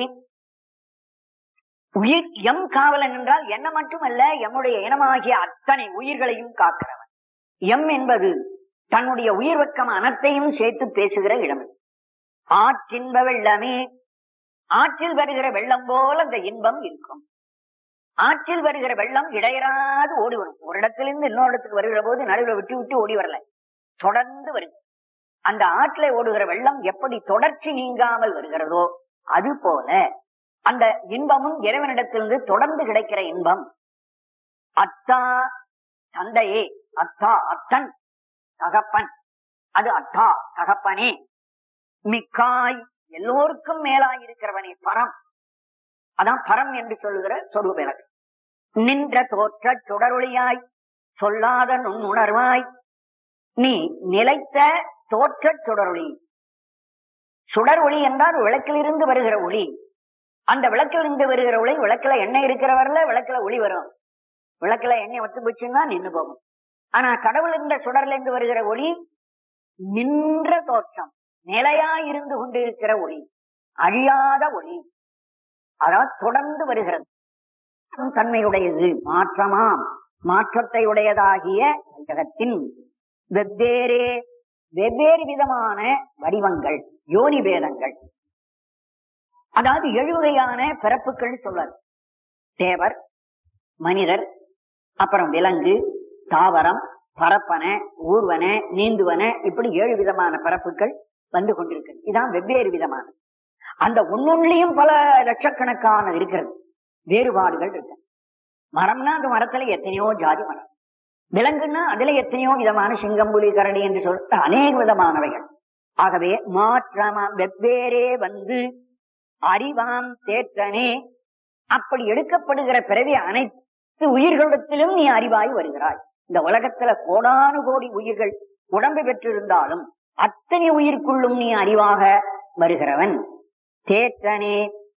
உயிர் எம் காவலன் என்றால் என்ன மட்டுமல்ல எம்முடைய இனமாகிய அத்தனை உயிர்களையும் காக்கிறவன் எம் என்பது தன்னுடைய உயிர் வெக்கம் அனைத்தையும் சேர்த்து பேசுகிற இடம் ஆற்றின்ப வெள்ளமே ஆற்றில் வருகிற வெள்ளம் போல அந்த இன்பம் இருக்கும் ஆற்றில் வருகிற வெள்ளம் இடையராது ஓடி வரும் ஒரு இடத்திலிருந்து இன்னொரு இடத்துக்கு வருகிற போது நடுவில் விட்டு விட்டு ஓடி வரல தொடர்ந்து வருது அந்த ஆற்றிலே ஓடுகிற வெள்ளம் எப்படி தொடர்ச்சி நீங்காமல் வருகிறதோ அது போல அந்த இன்பமும் இறைவனிடத்திலிருந்து தொடர்ந்து கிடைக்கிற இன்பம் அத்தா தந்தையே அத்தா அத்தன் தகப்பன் அது அத்தா தகப்பனே மிக்காய் எல்லோருக்கும் மேலாய் இருக்கிறவனே பரம் அதான் பரம் என்று சொல்லுகிற சொருப எனக்கு நின்ற தோற்ற சுடரொளியாய் சொல்லாத நுண்ணுணர்வாய் நீ நிலைத்த தோற்ற சுடரொளி சுடர் ஒளி என்றால் விளக்கிலிருந்து வருகிற ஒளி அந்த விளக்கிலிருந்து வருகிற ஒளி விளக்குல எண்ணெய் இருக்கிறவர்ல விளக்குல ஒளி வரும் விளக்குல எண்ணெய் ஒத்து போச்சுன்னா நின்னு போகும் ஆனா கடவுள் இந்த சுடர்ல இருந்து வருகிற ஒளி நின்ற தோற்றம் நிலையா இருந்து கொண்டிருக்கிற ஒளி அழியாத ஒளி அதாவது தொடர்ந்து வருகிறது தன்மையுடையது மாற்றமாம் மாற்றத்தை உடையதாகிய ஜகத்தின் வெவ்வேறே வெவ்வேறு விதமான வடிவங்கள் யோனி பேதங்கள் அதாவது எழுவகையான பிறப்புகள் சொல்வார் தேவர் மனிதர் அப்புறம் விலங்கு தாவரம் பரப்பன ஊர்வன நீந்துவன இப்படி ஏழு விதமான பிறப்புகள் வந்து கொண்டிருக்கு இதான் வெவ்வேறு விதமான அந்த ஒன்னொன்னுலயும் பல லட்சக்கணக்கான இருக்கிறது வேறுபாடுகள் இருக்கு மரம்னா அந்த மரத்துல எத்தனையோ ஜாதி மரம் விலங்குன்னா அதுல எத்தனையோ விதமான சிங்கம் புலி கரடி என்று சொல்ற அநேக விதமானவைகள் ஆகவே மாற்றமா வெவ்வேறே வந்து அறிவாம் தேற்றனே அப்படி எடுக்கப்படுகிற பிறவி அனைத்து உயிர்களிடத்திலும் நீ அறிவாய் வருகிறாய் இந்த உலகத்துல கோடானு கோடி உயிர்கள் உடம்பு பெற்றிருந்தாலும் அத்தனை உயிர்க்குள்ளும் நீ அறிவாக வருகிறவன் தேற்றனே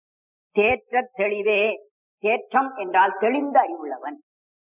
தேற்ற தெளிவே தேற்றம் என்றால் தெளிந்த அறிவுள்ளவன்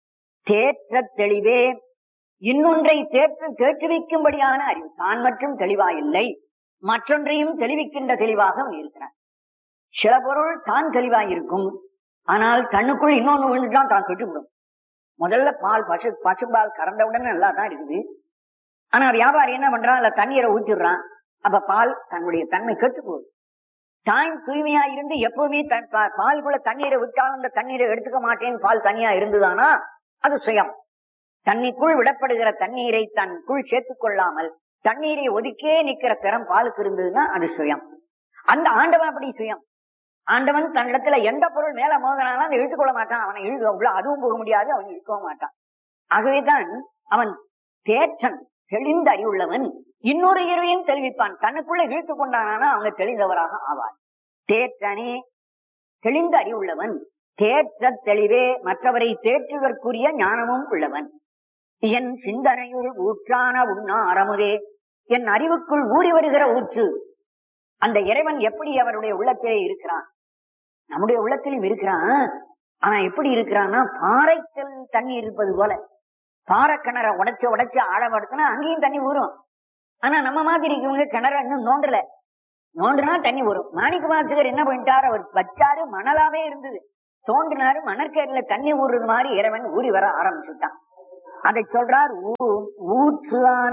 தேற்ற தெளிவே இன்னொன்றை தேற்று தேற்றுவிக்கும்படியான அறிவு தான் மட்டும் தெளிவாயில்லை மற்றொன்றையும் தெளிவிக்கின்ற தெளிவாக அவன் இருக்கிறான் சில பொருள் தான் தெளிவாயிருக்கும் ஆனால் தன்னுக்குள் இன்னொன்னு விழுந்துட்டான் தான் கெட்டுவிடும் முதல்ல பால் பசு பசும்பால் கறந்தவுடனே நல்லா தான் இருக்குது ஆனா வியாபாரி என்ன பண்றான் அதுல தண்ணீரை ஊத்திடுறான் அப்ப பால் தன்னுடைய தன்மை கெட்டு போகுது தாய் தூய்மையா இருந்து எப்பவுமே தன் பா- பாலுக்குள்ள தண்ணீரை விட்டாலும் அந்த தண்ணீரை எடுத்துக்க மாட்டேன் பால் தனியா இருந்ததானா அது சுயம் தண்ணிக்குள் விடப்படுகிற தண்ணீரை தன்னுள் சேர்த்துக் கொள்ளாமல் தண்ணீரை ஒதுக்கே நிக்கிற திறம் பாலுக்கு இருந்ததுன்னா அது சுயம் அந்த ஆண்டவன் அப்படி சுயம் ஆண்டவன் தன்னிடத்துல எந்த பொருள் மேல மோதினாலும் அதை இழுத்துக் கொள்ள மாட்டான் அவனை இழுக்க உள்ள அதுவும் போக முடியாது அவன் இழுக்கவும் மாட்டான் ஆகவேதான் அவன் தேற்றன் தெளிந்த அறிவுள்ளவன் இன்னொரு இரவையும் தெளிவிப்பான் தனக்குள்ள இழுத்து கொண்டானா அவங்க தெளிந்தவராக ஆவார் தேற்றனே தெளிந்த அறிவுள்ளவன் தேற்ற தெளிவே மற்றவரை தேற்றுவதற்குரிய ஞானமும் உள்ளவன் என் சிந்தனையுள் ஊற்றான உண்ணாரமுதே என் அறிவுக்குள் ஊறி வருகிற ஊற்று அந்த இறைவன் எப்படி அவருடைய உள்ளத்திலே இருக்கிறான் நம்முடைய உள்ளத்திலும் இருக்கிறான் ஆனா எப்படி இருக்கிறான்னா பாறைக்கல் தண்ணி இருப்பது போல பாறை கிணற உடைச்சு உடைச்சு ஆழப்படுத்தினா அங்கேயும் தண்ணி ஊறும் ஆனா நம்ம மாதிரி இருக்கவங்க கிணற இன்னும் நோண்டல நோண்டுனா தண்ணி வரும் மாணிக்க வாசகர் என்ன பண்ணிட்டார் அவர் வச்சாரு மணலாவே இருந்தது தோண்டினாரு மணற்கேரில தண்ணி ஊறுறது மாதிரி இறைவன் ஊறி வர ஆரம்பிச்சுட்டான் அதை சொல்றார் ஊ- ஊற்றான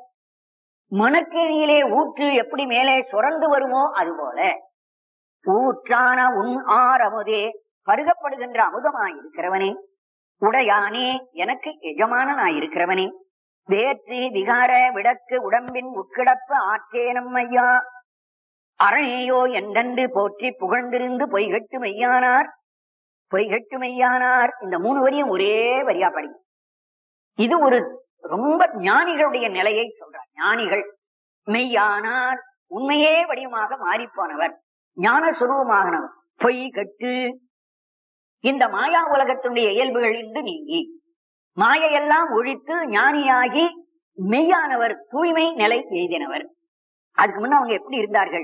மணக்கேணியிலே ஊற்று எப்படி மேலே சுரந்து வருமோ அது போல ஊற்றான உன் ஆரமுதே பருகப்படுகின்ற அமுதமாயிருக்கிறவனே உடையானே எனக்கு எஜமானனாயிருக்கிறவனே வேற்றி விகார விடக்கு உடம்பின் உட்கிடப்பு ஆற்றேனம் ஐயா அரணேயோ என்றென்று போற்றி புகழ்ந்திருந்து பொய்கட்டு மெய்யானார் பொய்கட்டு மெய்யானார் இந்த மூணு வரியும் ஒரே வரியா படிங்க இது ஒரு ரொம்ப ஞானிகளுடைய நிலையை சொல்றார் ஞானிகள் மெய்யானார் உண்மையே வடிவமாக மாறிப்போனவர் ஞான சுரூபமாகனவர் பொய் கட்டு இந்த மாயா உலகத்தினுடைய இயல்புகள் இன்று நீங்கி மாயையெல்லாம் ஒழித்து ஞானியாகி மெய்யானவர் தூய்மை நிலை எய்தினவர் அதுக்கு முன்ன அவங்க எப்படி இருந்தார்கள்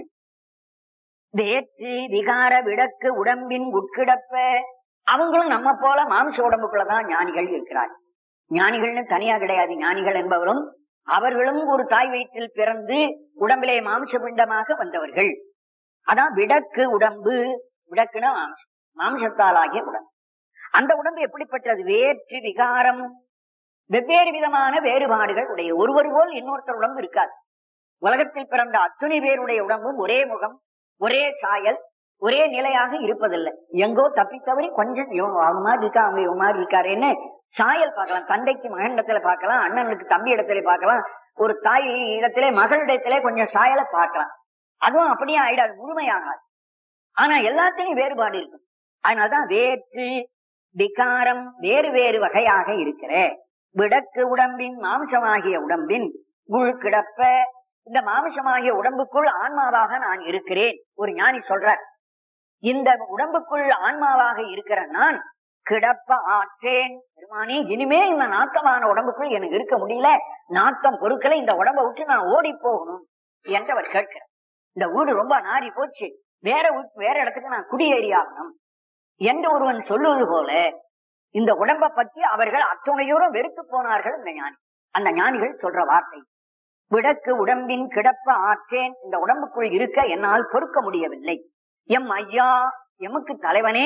வேற்று விகார விடக்கு உடம்பின் உட்கிடப்ப அவங்களும் நம்ம போல மாம்ச உடம்புக்குள்ளதான் ஞானிகள் இருக்கிறார் ஞானிகள்னு தனியா கிடையாது ஞானிகள் என்பவரும் அவர்களும் ஒரு தாய் வயிற்றில் பிறந்து உடம்பிலே மாம்ச பிண்டமாக வந்தவர்கள் அதான் விடக்கு உடம்பு விடக்குனா மாம்சம் மாம்சத்தால் ஆகிய உடம்பு அந்த உடம்பு எப்படிப்பட்டது வேற்று விகாரம் வெவ்வேறு விதமான வேறுபாடுகள் உடைய ஒருவர் போல் இன்னொருத்தர் உடம்பு இருக்காது உலகத்தில் பிறந்த அத்துணை பேருடைய உடம்பும் ஒரே முகம் ஒரே சாயல் ஒரே நிலையாக இருப்பதில்லை எங்கோ தப்பித்தவரை கொஞ்சம் இவன் அவங்க மாதிரி இருக்கா அவங்க இவன் மாதிரி இருக்காருன்னு சாயல் பார்க்கலாம் தந்தைக்கு மகன் இடத்துல பார்க்கலாம் அண்ணனுக்கு தம்பி இடத்துல பார்க்கலாம் ஒரு தாய் இடத்திலே மகளிடத்திலே கொஞ்சம் சாயலை பார்க்கலாம் அதுவும் அப்படியே ஆயிடாது முழுமையாகாது ஆனா எல்லாத்தையும் வேறுபாடு இருக்கும் அதனாலதான் வேற்று விகாரம் வேறு வேறு வகையாக இருக்கிற விடக்கு உடம்பின் மாம்சமாகிய உடம்பின் முழு கிடப்ப இந்த மாம்சமாகிய உடம்புக்குள் ஆன்மாவாக நான் இருக்கிறேன் ஒரு ஞானி சொல்றார் இந்த உடம்புக்குள் ஆன்மாவாக இருக்கிற நான் கிடப்ப ஆற்றேன் பெருமானி இனிமே இந்த நாட்டமான உடம்புக்குள் எனக்கு இருக்க முடியல நாட்டம் பொருட்களை இந்த உடம்பை விட்டு நான் ஓடி போகணும் என்று அவர் கேட்கிறார் இந்த வீடு ரொம்ப நாரி போச்சு வேற வீ- வேற இடத்துக்கு நான் குடியேறி ஆகணும் என்று ஒருவன் சொல்லுவது போல இந்த உடம்பை பற்றி அவர்கள் அத்துணையோரும் வெறுத்து போனார்கள் இந்த ஞானி அந்த ஞானிகள் சொல்ற வார்த்தை விடக்கு உடம்பின் கிடப்ப ஆற்றேன் இந்த உடம்புக்குள் இருக்க என்னால் பொறுக்க முடியவில்லை எம் ஐயா எமக்கு தலைவனே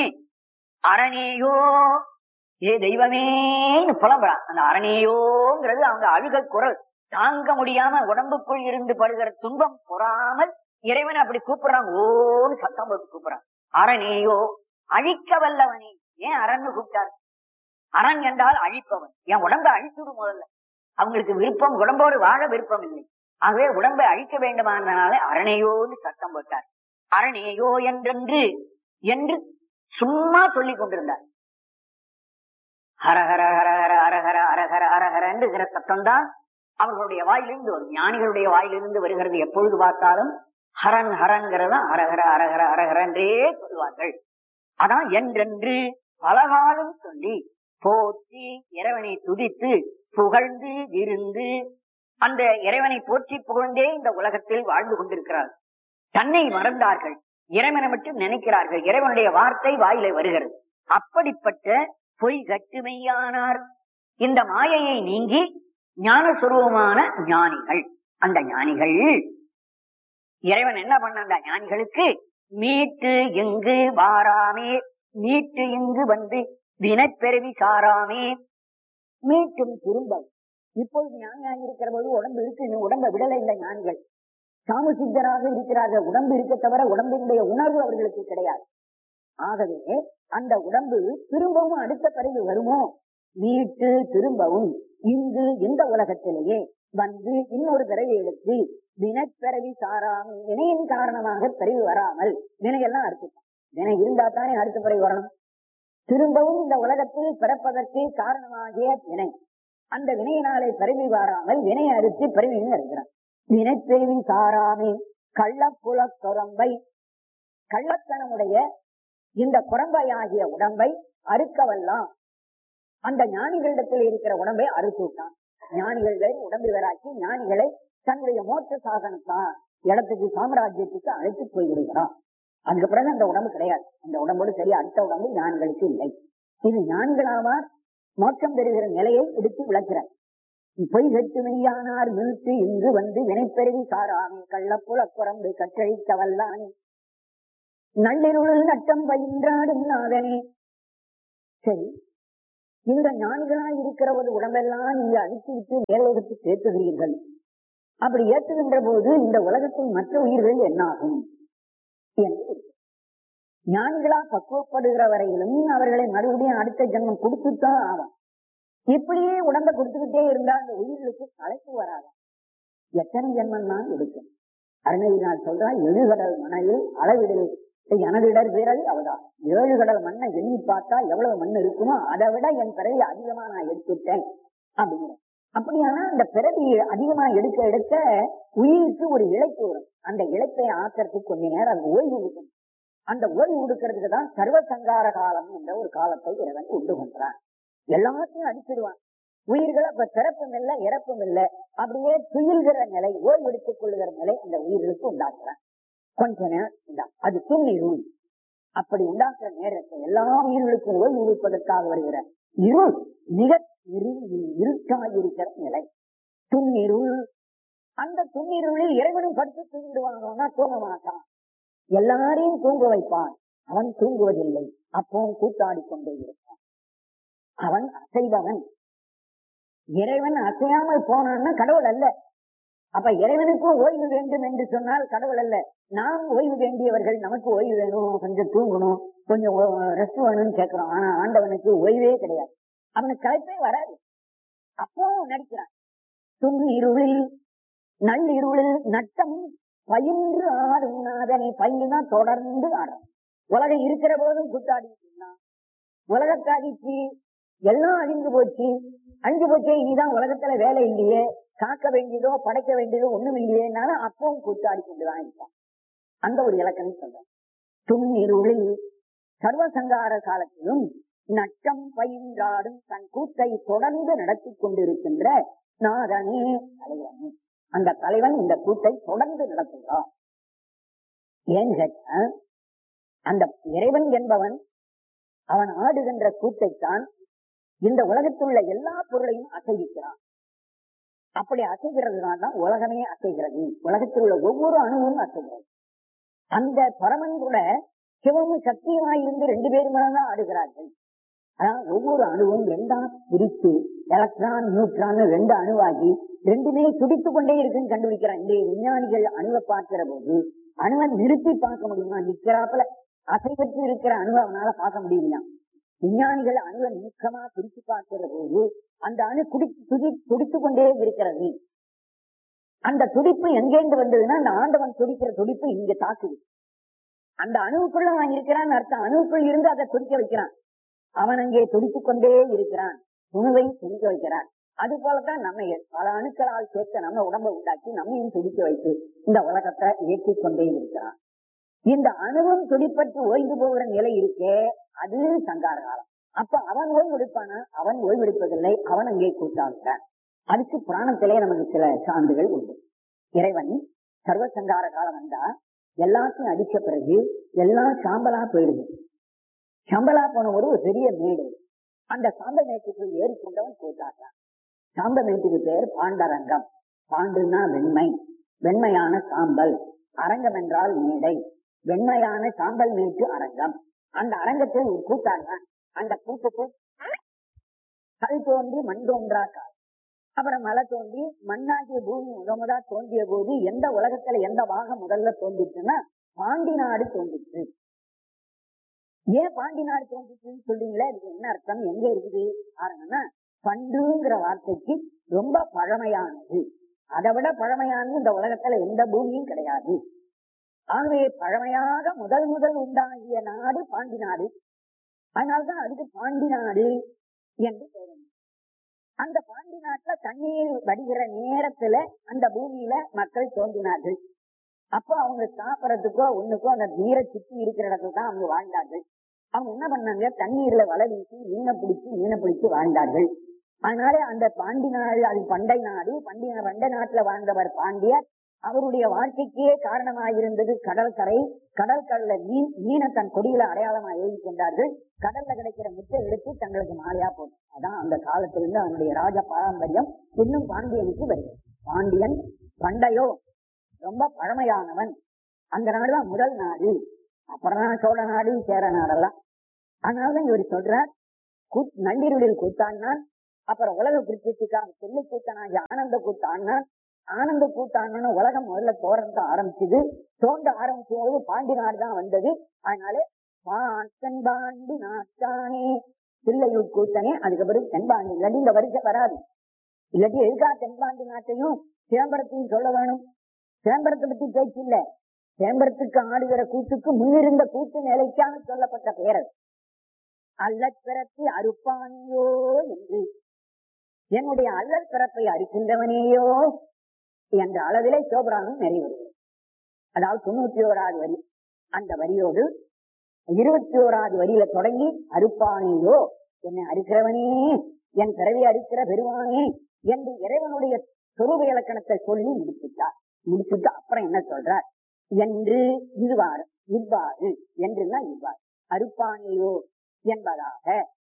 அரணேயோ ஏ தெய்வமேன்னு புலம்புறான் அந்த அரணேயோங்கிறது அவங்க அழுக குரல் தாங்க முடியாம உடம்புக்குள் இருந்து படுகிற துன்பம் பொறாமல் இறைவன் அப்படி கூப்பிடுறான் ஓன்னு சத்தம் போட்டு கூப்பிடுறான் அரணேயோ அழிக்க வல்லவனே ஏன் அரண்னு கூப்பிட்டார் அரண் என்றால் அழிப்பவன் என் உடம்பை அழிச்சுடு முதல்ல அவங்களுக்கு விருப்பம் உடம்போடு வாழ விருப்பம் இல்லை ஆகவே உடம்பை அழிக்க வேண்டுமானதுனால அரணேயோன்னு சத்தம் போட்டார் அரணேயோ என்றென்று என்று சும்மா சொல்லிக் கொண்டிருந்தார் ஹரஹர ஹரஹர அரஹர அரஹர அரஹர என்கிற சத்தம் தான் அவர்களுடைய வாயிலிருந்து வரும் ஞானிகளுடைய வாயிலிருந்து வருகிறது எப்பொழுது பார்த்தாலும் ஹரன் ஹரன்கிறதா அரஹர அரஹர அரஹர என்றே சொல்வார்கள் அதான் என்றென்று பலகாலம் சொல்லி போற்றி இறைவனை துதித்து புகழ்ந்து விருந்து அந்த இறைவனை போற்றி புகழ்ந்தே இந்த உலகத்தில் வாழ்ந்து கொண்டிருக்கிறார் தன்னை மறந்தார்கள் இறைவனை மட்டும் நினைக்கிறார்கள் இறைவனுடைய வார்த்தை வாயிலை வருகிறது அப்படிப்பட்ட பொய் கட்டுமையானார் இந்த மாயையை நீங்கி ஞான சுரூபமான ஞானிகள் அந்த ஞானிகள் இறைவன் என்ன பண்ண அந்த ஞானிகளுக்கு மீட்டு எங்கு வாராமே மீட்டு இங்கு வந்து வினைப்பெருவி சாராமே மீட்டும் திரும்ப இப்பொழுது ஞானியாக இருக்கிற போது உடம்பு இருக்கு இன்னும் உடம்பை விடலை இந்த ஞானிகள் சாம சித்தராக இருக்கிறார்கள் உடம்பு இருக்க தவிர உடம்பினுடைய உணர்வு அவர்களுக்கு கிடையாது ஆகவே அந்த உடம்பு திரும்பவும் அடுத்த பிறகு வருமோ மீட்டு திரும்பவும் இங்கு இந்த உலகத்திலேயே வந்து இன்னொரு பிறவி எடுத்து வினைப்பிறவி சாராமல் வினையின் காரணமாக பிறவி வராமல் வினையெல்லாம் அறுத்துட்டான் வினை இருந்தா தானே அடுத்த பிறவி வரணும் திரும்பவும் இந்த உலகத்தில் பிறப்பதற்கு காரணமாகிய வினை அந்த வினையினாலே பிறவி வாராமல் வினை அறுத்து பிறவின்னு இருக்கிறான் வினைப்பிறவி சாராமே கள்ளப்புல குரம்பை கள்ளத்தனமுடைய இந்த குரம்பையாகிய உடம்பை அறுக்கவல்லாம் அந்த ஞானிகளிடத்தில் இருக்கிற உடம்பை அறுத்து விட்டான் ஞானிகள் வேறு உடம்பு வேறாக்கி ஞானிகளை தன்னுடைய மோட்ச சாதனத்தான் இடத்துக்கு சாம்ராஜ்யத்துக்கு அழைத்து போய் விடுகிறான் அதுக்கு பிறகு அந்த உடம்பு கிடையாது அந்த உடம்போடு சரி அடுத்த உடம்பு ஞானிகளுக்கு இல்லை இது ஞானிகளாவார் மோட்சம் பெறுகிற நிலையை எடுத்து விளக்கிறார் பொய் கட்டு மெய்யானார் மீட்டு இங்கு வந்து வினைப்பெருவி சாராமே கள்ளப்புல குரம்பு கற்றழித்த வல்லானே நள்ளிருளில் நட்டம் பயின்றாடும் நாதனே சரி இந்த ஞானிகளாய் இருக்கிற ஒரு உடம்பெல்லாம் நீங்க அழித்து விட்டு மேலோகத்துக்கு ஏற்றுகிறீர்கள் அப்படி ஏற்றுகின்ற போது இந்த உலகத்தில் மற்ற உயிர்கள் என்னாகும் என்று ஞானிகளா பக்குவப்படுகிற வரையிலும் அவர்களை மறுபடியும் அடுத்த ஜென்மம் கொடுத்துத்தான் ஆகும் இப்படியே உடம்ப கொடுத்துக்கிட்டே இருந்தா அந்த உயிர்களுக்கு களைப்பு வராது எத்தனை ஜென்மம் தான் எடுக்கும் அருணகிரிநாள் சொல்றா எழுகடல் மணலில் அளவிடல் எனதிடர் விரல் அவதான் ஏழு கடல் மண்ணை எண்ணி பார்த்தா எவ்வளவு மண் இருக்குமோ அதை விட என் பிறவி அதிகமா நான் எடுத்துட்டேன் அப்படிங்கிற அப்படியானா அந்த பிறவி அதிகமா எடுக்க எடுக்க உயிருக்கு ஒரு இழைப்பு வரும் அந்த இழைப்பை ஆக்கிறதுக்கு கொஞ்ச நேரம் அது ஓய்வு கொடுக்கும் அந்த ஓய்வு கொடுக்கறதுக்கு தான் சர்வ சங்கார காலம் என்ற ஒரு காலத்தை இறைவன் உண்டு பண்றான் எல்லாத்தையும் அடிச்சிடுவான் உயிர்கள் அப்ப பிறப்பும் இல்லை இறப்பும் இல்லை அப்படியே துயில்கிற நிலை ஓய்வெடுத்துக் கொள்ளுகிற நிலை அந்த உயிர்களுக்கு உண்டாக்குறான் கொஞ்ச நேரம் உண்டா- அது துண்ணிருள் அப்படி உண்டாக்குற நேரத்தை எல்லா உயிர்களுக்கும் ஓய்வு கொடுப்பதற்காக வருகிற இருள் மிக இருள் இருட்டாயிருக்கிற நிலை துண்ணிருள் அந்த துண்ணிருளில் இறைவனும் படுத்து தூங்கிடுவாங்கன்னா தூங்க மாட்டான் எல்லாரையும் தூங்க வைப்பான் அவன் தூங்குவதில்லை அப்போ கூத்தாடி கொண்டே இருப்பான் அவன் அசைபவன் இறைவன் அசையாமல் போனான்னா கடவுள் அல்ல அப்ப இறைவனுக்கும் ஓய்வு வேண்டும் என்று சொன்னால் கடவுள் அல்ல நாம் ஓய்வு வேண்டியவர்கள் நமக்கு ஓய்வு வேணும் கொஞ்சம் தூங்கணும் கொஞ்சம் ரெஸ்ட் வேணும்னு கேட்கிறோம் ஆனா ஆண்டவனுக்கு ஓய்வே கிடையாது அவனுக்கு களைப்பே வராது அப்போ நடிக்கிறான் துன்னிருளில் நள்ளிருளில் நட்டம் பயின்று ஆடும் நாதனை பயின்றுதான் தொடர்ந்து ஆடும் உலகம் இருக்கிற போதும் கூத்தாடிட்டு இருந்தான் உலகத்தாடிக்கு எல்லாம் அழிஞ்சு போச்சு அழிஞ்சு போச்சே இனிதான் உலகத்துல வேலை இல்லையே காக்க வேண்டியதோ படைக்க வேண்டியதோ ஒண்ணும் இல்லையேனாலும் அப்பவும் கூத்தாடி கொண்டுதான் இருப்பான் அந்த ஒரு இலக்கணம் சொல்றேன் துன்னிருளில் சர்வசங்கார காலத்திலும் நட்டம் பயின்றாடும் தன் கூத்தை தொடர்ந்து நடத்தி கொண்டிருக்கின்ற நாதனே தலைவனே அந்த தலைவன் இந்த கூத்தை தொடர்ந்து நடத்துகிறான் ஏன் கேட்டா அந்த இறைவன் என்பவன் அவன் ஆடுகின்ற கூத்தைத்தான் இந்த உலகத்துள்ள எல்லா பொருளையும் அசைவிக்கிறான் அப்படி அசைகிறதுனால தான் உலகமே அசைகிறது உலகத்தில் உள்ள ஒவ்வொரு அணுவும் அசைகிறது அந்த பரமன் கூட சிவமும் சக்தியுமாய் இருந்து ரெண்டு பேரும் தான் ஆடுகிறார்கள் அதான் ஒவ்வொரு அணுவும் ரெண்டா பிரித்து எலக்ட்ரான் நியூட்ரான் ரெண்டு அணுவாகி ரெண்டுமே துடித்து கொண்டே இருக்குன்னு கண்டுபிடிக்கிறான் இன்றைய விஞ்ஞானிகள் அணுவை பார்க்கிற போது அணுவை நிறுத்தி பார்க்க முடியுமா நிற்கிறாப்புல அசைவற்று இருக்கிற அணுவை அவனால பார்க்க முடியலையா விஞ்ஞானிகள் அணுவை நுணுக்கமா பிரித்து பார்க்கிற போது அந்த அணு குடி துடி துடித்து கொண்டே இருக்கிறது அந்த துடிப்பு எங்கேந்து வந்ததுன்னா அந்த ஆண்டவன் துடிக்கிற துடிப்பு இங்க தாக்குது அந்த அணுவுக்குள்ள அவன் இருக்கிறான்னு அர்த்தம் அணுவுக்குள் இருந்து அதை துடிக்க வைக்கிறான் அவன் அங்கே துடித்துக் கொண்டே இருக்கிறான் உணவை துடிக்க வைக்கிறான் அது போலதான் நம்ம பல அணுக்களால் சேர்த்து நம்ம உடம்பை உண்டாக்கி நம்மையும் துடிக்க வைத்து இந்த உலகத்தை இயக்கிக் கொண்டே இருக்கிறான் இந்த அணுவும் துடிப்பட்டு ஓய்ந்து போகிற நிலை இருக்கே அது சங்கார காலம் அப்ப அவன் ஓய்வெடுப்பானா அவன் ஓய்வெடுப்பதில்லை அவன் அங்கே கூட்டாகிறான் அதுக்கு புராணத்திலே நமக்கு சில சான்றுகள் உண்டு இறைவன் சர்வ சங்கார காலம் வந்தா எல்லாத்தையும் அடிச்ச பிறகு எல்லாம் சாம்பலா போயிடுது சாம்பலா போன ஒரு பெரிய மேடு அந்த சாம்ப மேட்டுக்கு ஏறிக்கொண்டவன் கூட்டாட்டான் சாம்ப மேட்டுக்கு பேர் பாண்டரங்கம் பாண்டுனா வெண்மை வெண்மையான சாம்பல் அரங்கம் என்றால் மேடை வெண்மையான சாம்பல் மேட்டு அரங்கம் அந்த அரங்கத்தில் ஒரு கூட்டாங்க அந்த கூட்டுக்கு கல் தோன்றி மண் தோன்றா கால் அப்புறம் மலை தோன்றி மண்ணாகிய பூமி முதமுதா தோன்றிய போது எந்த உலகத்துல எந்த பாகம் முதல்ல தோன்றிச்சுன்னா பாண்டி நாடு தோன்றிச்சு ஏன் பாண்டி நாடு தோன்றிச்சுன்னு சொல்றீங்களே அதுக்கு என்ன அர்த்தம் எங்க இருக்குது காரணம்னா பண்டுங்கிற வார்த்தைக்கு ரொம்ப பழமையானது அதை விட பழமையானது இந்த உலகத்துல எந்த பூமியும் கிடையாது ஆகவே பழமையாக முதல் முதல் உண்டாகிய நாடு பாண்டி நாடு அதனால்தான் அதுக்கு பாண்டி நாடு என்று பெயர் வந்தது. அந்த பாண்டி நாட்டுல தண்ணீர் வடிகிற நேரத்துல அந்த பூமியில மக்கள் தோன்றினார்கள் அப்போ அவங்க சாப்பிடறதுக்கோ ஒண்ணுக்கோ அந்த நீரை சுத்தி இருக்கிற இடத்துல தான் அவங்க வாழ்ந்தார்கள் அவங்க என்ன பண்ணாங்க தண்ணீர்ல வலை வீசி மீனை பிடிச்சு மீனை பிடிச்சு வாழ்ந்தார்கள் அதனால அந்த பாண்டி நாடு அது பண்டை நாடு பண்டி பண்டை நாட்டுல வாழ்ந்தவர் பாண்டியர் அவருடைய வாழ்க்கைக்கே காரணமாயிருந்தது கடற்கரை கடற்கரையில மீன் மீனை தன் கொடியில அடையாளமா எழுதி கொண்டார்கள் கடல்ல கிடைக்கிற முட்டை எடுத்து தங்களுக்கு மாலையா போட்டு அதான் அந்த காலத்திலிருந்து அவனுடைய ராஜ பாரம்பரியம் இன்னும் பாண்டியனுக்கு வருகிறது பாண்டியன் பண்டையோ ரொம்ப பழமையானவன் அந்த நாடுதான் முதல் நாடு அப்புறம் தான் சோழ நாடு சேர நாடெல்லாம் அதனாலதான் இவர் சொல்றார் கூத்- நள்ளிருளில் கூத்தாடினான் அப்புறம் உலக குறிப்பிட்டுக்காக சொல்லி கூத்தானாகி ஆனந்த கூத்தாடினான் ஆனந்த கூத்தாடின உலகம் முதல்ல தோறந்த ஆரம்பிச்சது தோன்ற ஆரம்பிக்கும் போது பாண்டி நாடு தான் வந்தது அதனால பாட்டன் பாண்டி நாட்டானே தில்லையூர் கூத்தனே அதுக்கு பிறகு தென்பாண்டி இல்லாட்டி இந்த வரிசை வராது இல்லாட்டி எதுக்கா தென்பாண்டி நாட்டையும் சிதம்பரத்தையும் சொல்ல வேணும் சிதம்பரத்தை பத்தி பேச்சு இல்ல சிதம்பரத்துக்கு ஆடுகிற கூத்துக்கு முன்னிருந்த கூத்து நிலைக்காக சொல்லப்பட்ட பெயர் அது. அல்லற் பிறப்பி அறுப்பானியோ என்று என்னுடைய அல்லற் பிறப்பை அறுக்கின்றவனேயோ என்ற அளவிலே சோபரானும் நிறைவு அதாவது தொண்ணூத்தி ஓராவது வரி அந்த வரியோடு இருபத்தி ஓராவது வரியில தொடங்கி அறுப்பானியோ என்னை அறுக்கிறவனே என் பிறவி அடிக்கிற பெருமானே என்று இறைவனுடைய சொரூப இலக்கணத்தை சொல்லி முடிச்சுட்டார் முடிச்சுட்டு அப்புறம் என்ன சொல்றார் என்று இதுவாறு இவ்வாறு என்றுன்னா இவ்வாறு அருப்பானையோ என்பதாக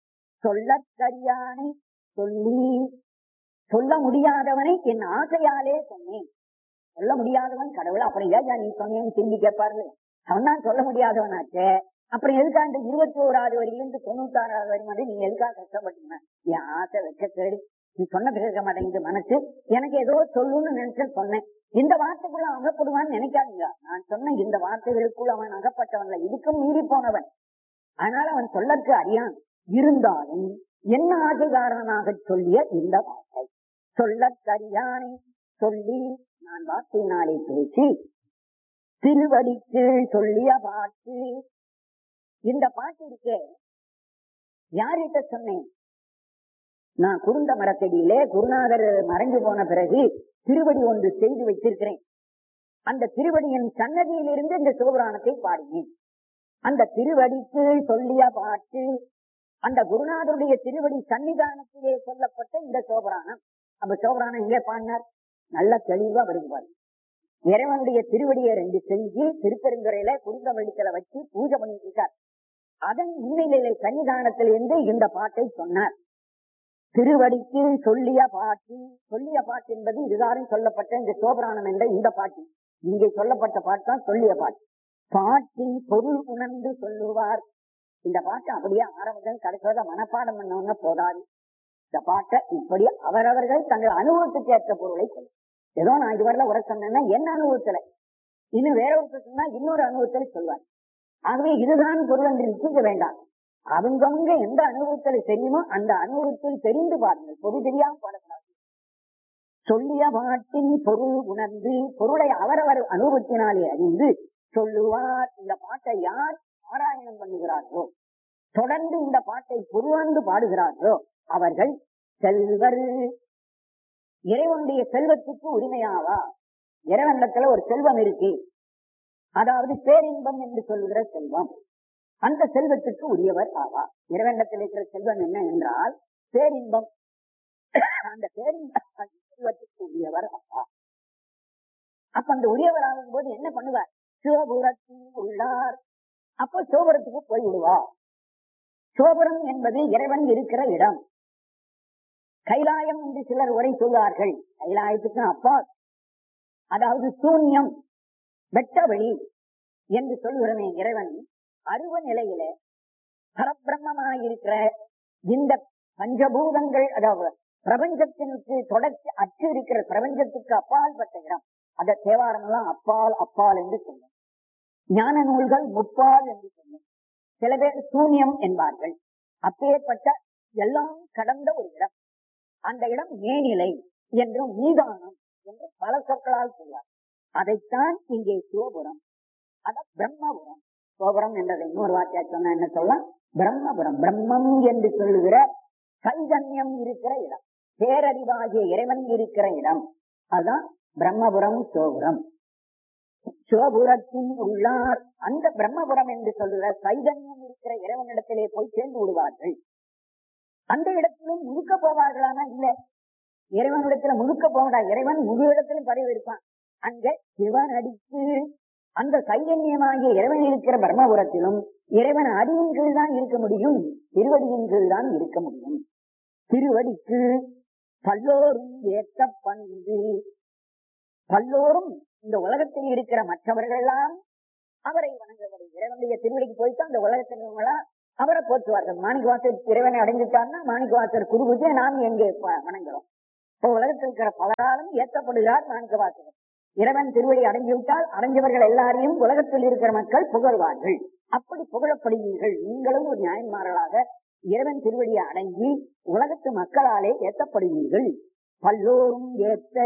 சொல்லற்கரியானை சொல்லி சொல்ல முடியாதவனை என் ஆசையாலே சொன்னேன் சொல்ல முடியாதவன் கடவுள் அப்புறம் ஏன் நீ சொன்னேன்னு திரும்பி கேட்பாரு அவன் தான் சொல்ல முடியாதவனாச்சே அப்புறம் எதுக்காக இந்த இருபத்தி ஓராவது வரையிலிருந்து தொண்ணூத்தாறாவது வரி மாதிரி நீங்க எதுக்காக கஷ்டப்பட்டீங்க என் ஆசை வெக்க கேடு நீ சொன்ன கேட்க மாட்டேங்குது மனசு எனக்கு ஏதோ சொல்லுன்னு நினைச்சு சொன்னேன் இந்த வார்த்தைக்குள்ள அவன் அகப்படுவான்னு நினைக்காதீங்க நான் சொன்ன இந்த வார்த்தைகளுக்குள்ள அவன் அகப்பட்டவன்ல இதுக்கும் மீறி போனவன் அதனால அவன் சொல்லற்கு அறியான் இருந்தாலும் என்ன ஆசை காரணமாக சொல்லிய இந்த வார்த்தை சொல்லற்கரியானை சொல்லி நான் வார்த்தையினாலே பேசி திருவடிக்கு சொல்லிய பாட்டு இந்த பாட்டு இருக்கே யார்கிட்ட சொன்னேன் நான் குருந்த மரத்தடியிலே குருநாதர் மறைஞ்சு போன பிறகு திருவடி ஒன்று செய்து வைத்திருக்கிறேன் அந்த திருவடியின் சன்னதியிலிருந்து இந்த சிவபுராணத்தை பாடினேன் அந்த திருவடிக்கு சொல்லிய பாட்டு அந்த குருநாதருடைய திருவடி சன்னிதானத்திலே சொல்லப்பட்ட இந்த சோபராணம் அப்ப சோபராணம் எங்கே பாடினார் நல்ல தெளிவா வருவார் இறைவனுடைய திருவடியை ரெண்டு செஞ்சு திருப்பெருந்துறையில குருந்த வெளிச்சல வச்சு பூஜை பண்ணிட்டு இருக்கார் அதன் முன்னிலையில சன்னிதானத்திலிருந்து இந்த பாட்டை சொன்னார் திருவடிக்கு சொல்லிய பாட்டு சொல்லிய பாட்டு என்பது இதுதாரும் சொல்லப்பட்ட இந்த சோபராணம் என்ற இந்த பாட்டு இங்கே சொல்லப்பட்ட பாட்டு தான் சொல்லிய பாட்டு பாட்டின் பொருள் உணர்ந்து சொல்லுவார் இந்த பாட்டை அப்படியே ஆரம்பத்தில் கடைசியோட மனப்பாடம் பண்ணவங்க போதாது இந்த பாட்டை இப்படி அவரவர்கள் தங்கள் அனுபவத்துக்கு ஏற்ற பொருளை சொல்லும் ஏதோ நான் இதுவரையில உரை சொன்னேன்னா என்ன அனுபவத்துல இன்னும் வேற ஒருத்தர் சொன்னா இன்னொரு அனுபவத்துல சொல்வார் ஆகவே இதுதான் பொருள் என்று நிச்சயிக்க வேண்டாம் அவங்கவுங்க எந்த அனுபவத்துல தெரியுமோ அந்த அனுபவத்தில் தெரிந்து பாருங்கள் பொது தெரியாம பாடக்கூடாது சொல்லிய பாட்டின் பொருள் உணர்ந்து பொருளை அவரவர் அனுபவத்தினாலே அறிந்து சொல்லுவார் இந்த பாட்டை யார் பாராயணம் பண்ணுகிறார்களோ தொடர்ந்து இந்த பாட்டை புருவாந்து பாடுகிறார்களோ அவர்கள் செல்வர் இறைவனுடைய செல்வத்துக்கு உரிமையாவா இறைவனிடத்துல ஒரு செல்வம் இருக்கு அதாவது பேரின்பம் என்று சொல்லுகிற செல்வம் அந்த செல்வத்துக்கு உரியவர் ஆவா இறைவனிடத்தில் இருக்கிற செல்வம் என்ன என்றால் பேரின்பம் அந்த பேரின்பம் செல்வத்துக்கு உரியவர் ஆவா அப்ப அந்த உரியவர் ஆகும் போது என்ன பண்ணுவார் சிவபுரத்தில் உள்ளார் அப்போ சோபுரத்துக்கு போய் விடுவா சோபுரம் என்பது இறைவன் இருக்கிற இடம் கைலாயம் என்று சிலர் உரை சொல்வார்கள் கைலாயத்துக்கு அப்பா அதாவது சூன்யம் வெட்ட வெளி என்று சொல்கிறனே இறைவன் அருவ நிலையில பரபிரம்மமாயிருக்கிற இந்த பஞ்சபூதங்கள் அதாவது பிரபஞ்சத்தினுக்கு தொடர்ச்சி அற்று இருக்கிற பிரபஞ்சத்துக்கு அப்பால் பட்ட இடம் அந்த தேவாரம் எல்லாம் அப்பால் அப்பால் என்று சொல்லும் ஞான நூல்கள் முப்பால் என்று சொல்லும் சில பேர் சூன்யம் என்பார்கள் அப்பேற்பட்ட எல்லாம் கடந்த ஒரு இடம் அந்த இடம் மேனிலை என்றும் மீதானம் என்று பல சொற்களால் சொல்வார் அதைத்தான் இங்கே சிவபுரம் அத பிரம்மபுரம் சிவபுரம் என்றதை இன்னொரு வார்த்தையா சொன்னா என்ன சொல்லலாம் பிரம்மபுரம் பிரம்மம் என்று சொல்லுகிற சைதன்யம் இருக்கிற இடம் பேரறிவாகிய இறைவன் இருக்கிற இடம் அதுதான் பிரம்மபுரம் சிவபுரம் சிவபுரத்தின் உள்ளார் அந்த பிரம்மபுரம் என்று சொல்லுகிற சைதன்யம் இருக்கிற இறைவனிடத்திலே போய் சேர்ந்து விடுவார்கள் அந்த இடத்திலும் முழுக்க போவார்களானா இல்ல இறைவனிடத்துல முழுக்க போகடா இறைவன் முழு இடத்திலும் பதவி இருப்பான் அங்க சிவன் அடிக்கு அந்த சைதன்யமாகிய இறைவன் இருக்கிற பிரம்மபுரத்திலும் இறைவன் அடியின் கீழ் தான் இருக்க முடியும் திருவடியின் கீழ் தான் இருக்க முடியும் திருவடிக்கு பல்லோரும் ஏத்த பணிந்து பல்லோரும் இந்த உலகத்தில் இருக்கிற மற்றவர்கள் எல்லாம் அவரை வணங்குவது இறைவனுடைய திருவடிக்கு போயிட்டு அந்த உலகத்தினர்களா அவரை போற்றுவார்கள் மாணிக்கவாசர் இறைவனை அடைஞ்சிட்டார்னா மாணிக்கவாசர் குருவுக்கு நாம் எங்கே ப- வணங்குறோம் இப்போ உலகத்தில் இருக்கிற பலராலும் ஏற்றப்படுகிறார் மாணிக்கவாசர் இறைவன் திருவடி அடைஞ்சு விட்டால் அடைஞ்சவர்கள் எல்லாரையும் உலகத்தில் இருக்கிற மக்கள் புகழ்வார்கள் அப்படி புகழப்படுவீர்கள் நீங்களும் ஒரு நியாயன்மார்களாக இறைவன் திருவடியை அடங்கி உலகத்து மக்களாலே ஏற்றப்படுவீர்கள் பல்லோரும் ஏற்ற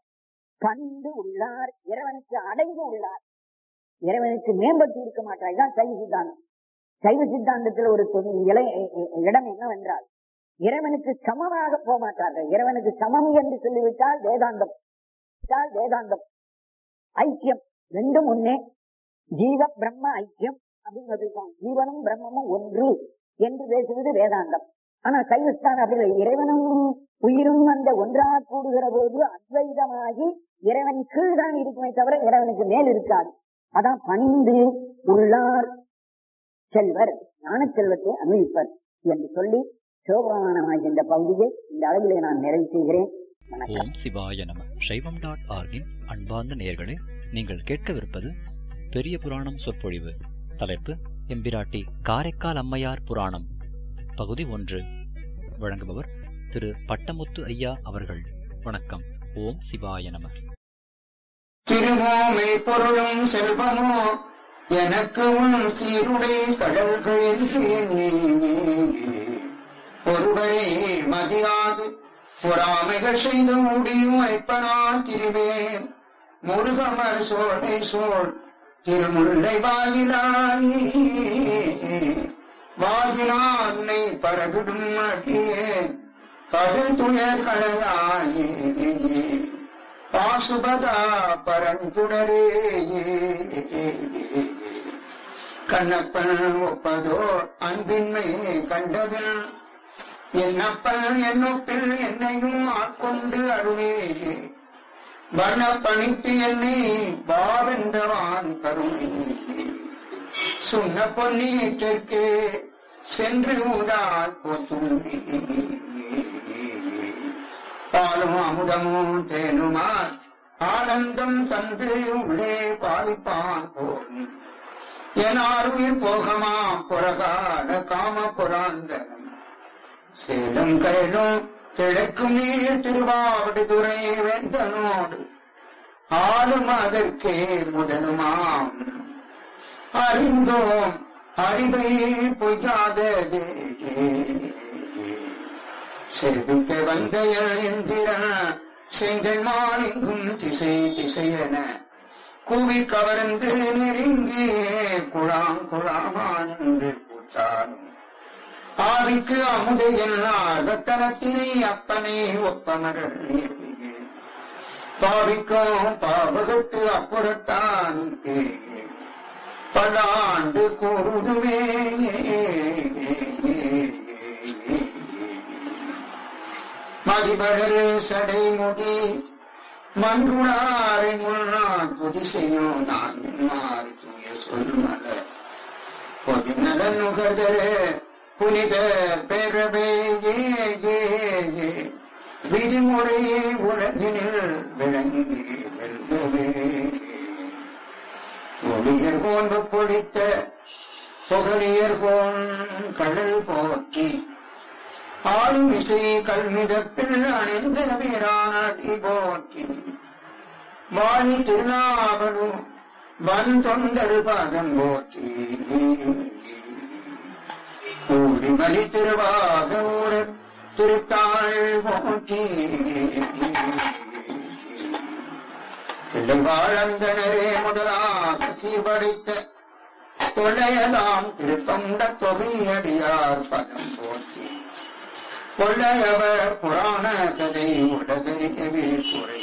பண்டு உள்ளார் இறைவனுக்கு அடங்கி உள்ளார் இறைவனுக்கு மேம்பட்டு இருக்க மாட்டார் இதுதான் சைவ சித்தாந்தம் சைவ சித்தாந்தத்தில் ஒரு தொ- இலை- இடம் என்னவென்றால் இறைவனுக்கு சமமாக போக மாட்டார்கள் இறைவனுக்கு சமம் என்று சொல்லிவிட்டால் வேதாந்தம் விட்டால் வேதாந்தம் ஐக்கியம் ரெண்டும் ஒன்னே ஜீவ பிரம்ம ஐக்கியம் அப்படின்னு சொல்லியிருக்காங்க ஜீவனும் பிரம்மமும் ஒன்று என்று பேசுவது வேதாந்தம் ஆனா சைவஸ்தான் அப்படி இல்லை. இறைவனும் உயிரும் அந்த ஒன்றா கூடுகிற போது அத்வைதமாகி இறைவன் கீழ் தான் இருக்குமே தவிர இறைவனுக்கு மேல் இருக்காது அதான் பணிந்து உள்ளார் செல்வர் ஞான செல்வத்தை அனுபவிப்பர் என்று சொல்லி சிவபுராணமாகிய இந்த பகுதியை இந்த அளவிலே நான் நிறைவு செய்கிறேன் வணக்கம் ஓம் சிவாய நம சைவம் டாட் ஆர்கின் அன்பார்ந்த நேயர்களே நீங்கள் கேட்கவிருப்பது பெரிய புராணம் சொற்பொழிவு தலைப்பு எம்பிராட்டி காரைக்கால் அம்மையார் புராணம் பகுதி ஒன்று வழங்குபவர் திரு பட்டமுத்து ஐயா அவர்கள் வணக்கம் ஓம் சிவாய நம திருமோமை பொருளும் செல்வமோ எனக்கு உன் சீருடை கடல்களில் எண்ணி ஒருவரே மதியாது பொறாமைகள் செய்து முடியும் உரைப்பனான் திருவேன் முருகமர் சோழை சோழ் திருமுல்லை வாயிலாயே வாயிலான்னை பரவிடும் அடியேன் கடுதுயர் களையாயே பாசுபதா பரந்துடரே கண்ணப்பன் ஒப்பதோர் அன்பின்மை கண்டதில் என்னப்பன் என்னொப்பில் என்னையும் ஆட்கொண்டு அருளே வண்ணப்பணித்து என்னை பாவென்றவான் கருணை சுண்ண பொன்னீற்றிற்கு சென்று உதால் போத்துள்ளே பாலும் அமுதமும் தேனுமா ஆனந்தம் தந்து உள்ளே பாலிப்பான் போரும் என் ஆறுயிர் போகமா புறகால காம புராந்தனம் சேலம் கயலும் திளைக்கும் நீர் திருவாவடுதுறை வெந்தனோடு ஆளும் அதற்கே முதலுமாம் அறிந்தோம் அறிவை பொய்யாததே செவிக்க வந்த இந்திரன் செங்கன்மான் எங்கும் திசை திசையென கூவி கவர்ந்து நெருங்கி குழாம் குழாமான் என்று பூத்தாரும் ஆவிக்கு அமுதையன் ஆர்வத்தனத்தினை அப்பனை ஒப்பமரர் பாவிக்கும் பாவகத்து அப்புறத்தானுக்கு பல்லாண்டு கூறுதுவே மதிபடர் சடைமுடி மன்றுளாரை முன்னா துதி செய்யும் நான் என்மாறு தூய சொல்மலர் பொதிநலன் நுகர்தரு புனித பேரவே ஏ ஏ ஏ விதிமுறையே உலகினில் விளங்கி வெல்கவே ஒளியர் போன்று பொழித்த புகழியர் போன் கடல் போற்றி ஆளும் இசை கல்மிதப்பில் அணிந்த வீரானடி போற்றி வாணி திருநாவலு வன் தொண்டர் பாதம் போற்றி கூடிமலி திருவாக ஊர திருத்தாள் போற்றி தில்லைவாழந்தனரே முதலாக சீர்படைத்த தொல்லையதாம் திருத்தொண்ட தொகையடியார் பதம் போற்றி கொள்ளையவர் புராண கதை உலகறிய விரித்துரை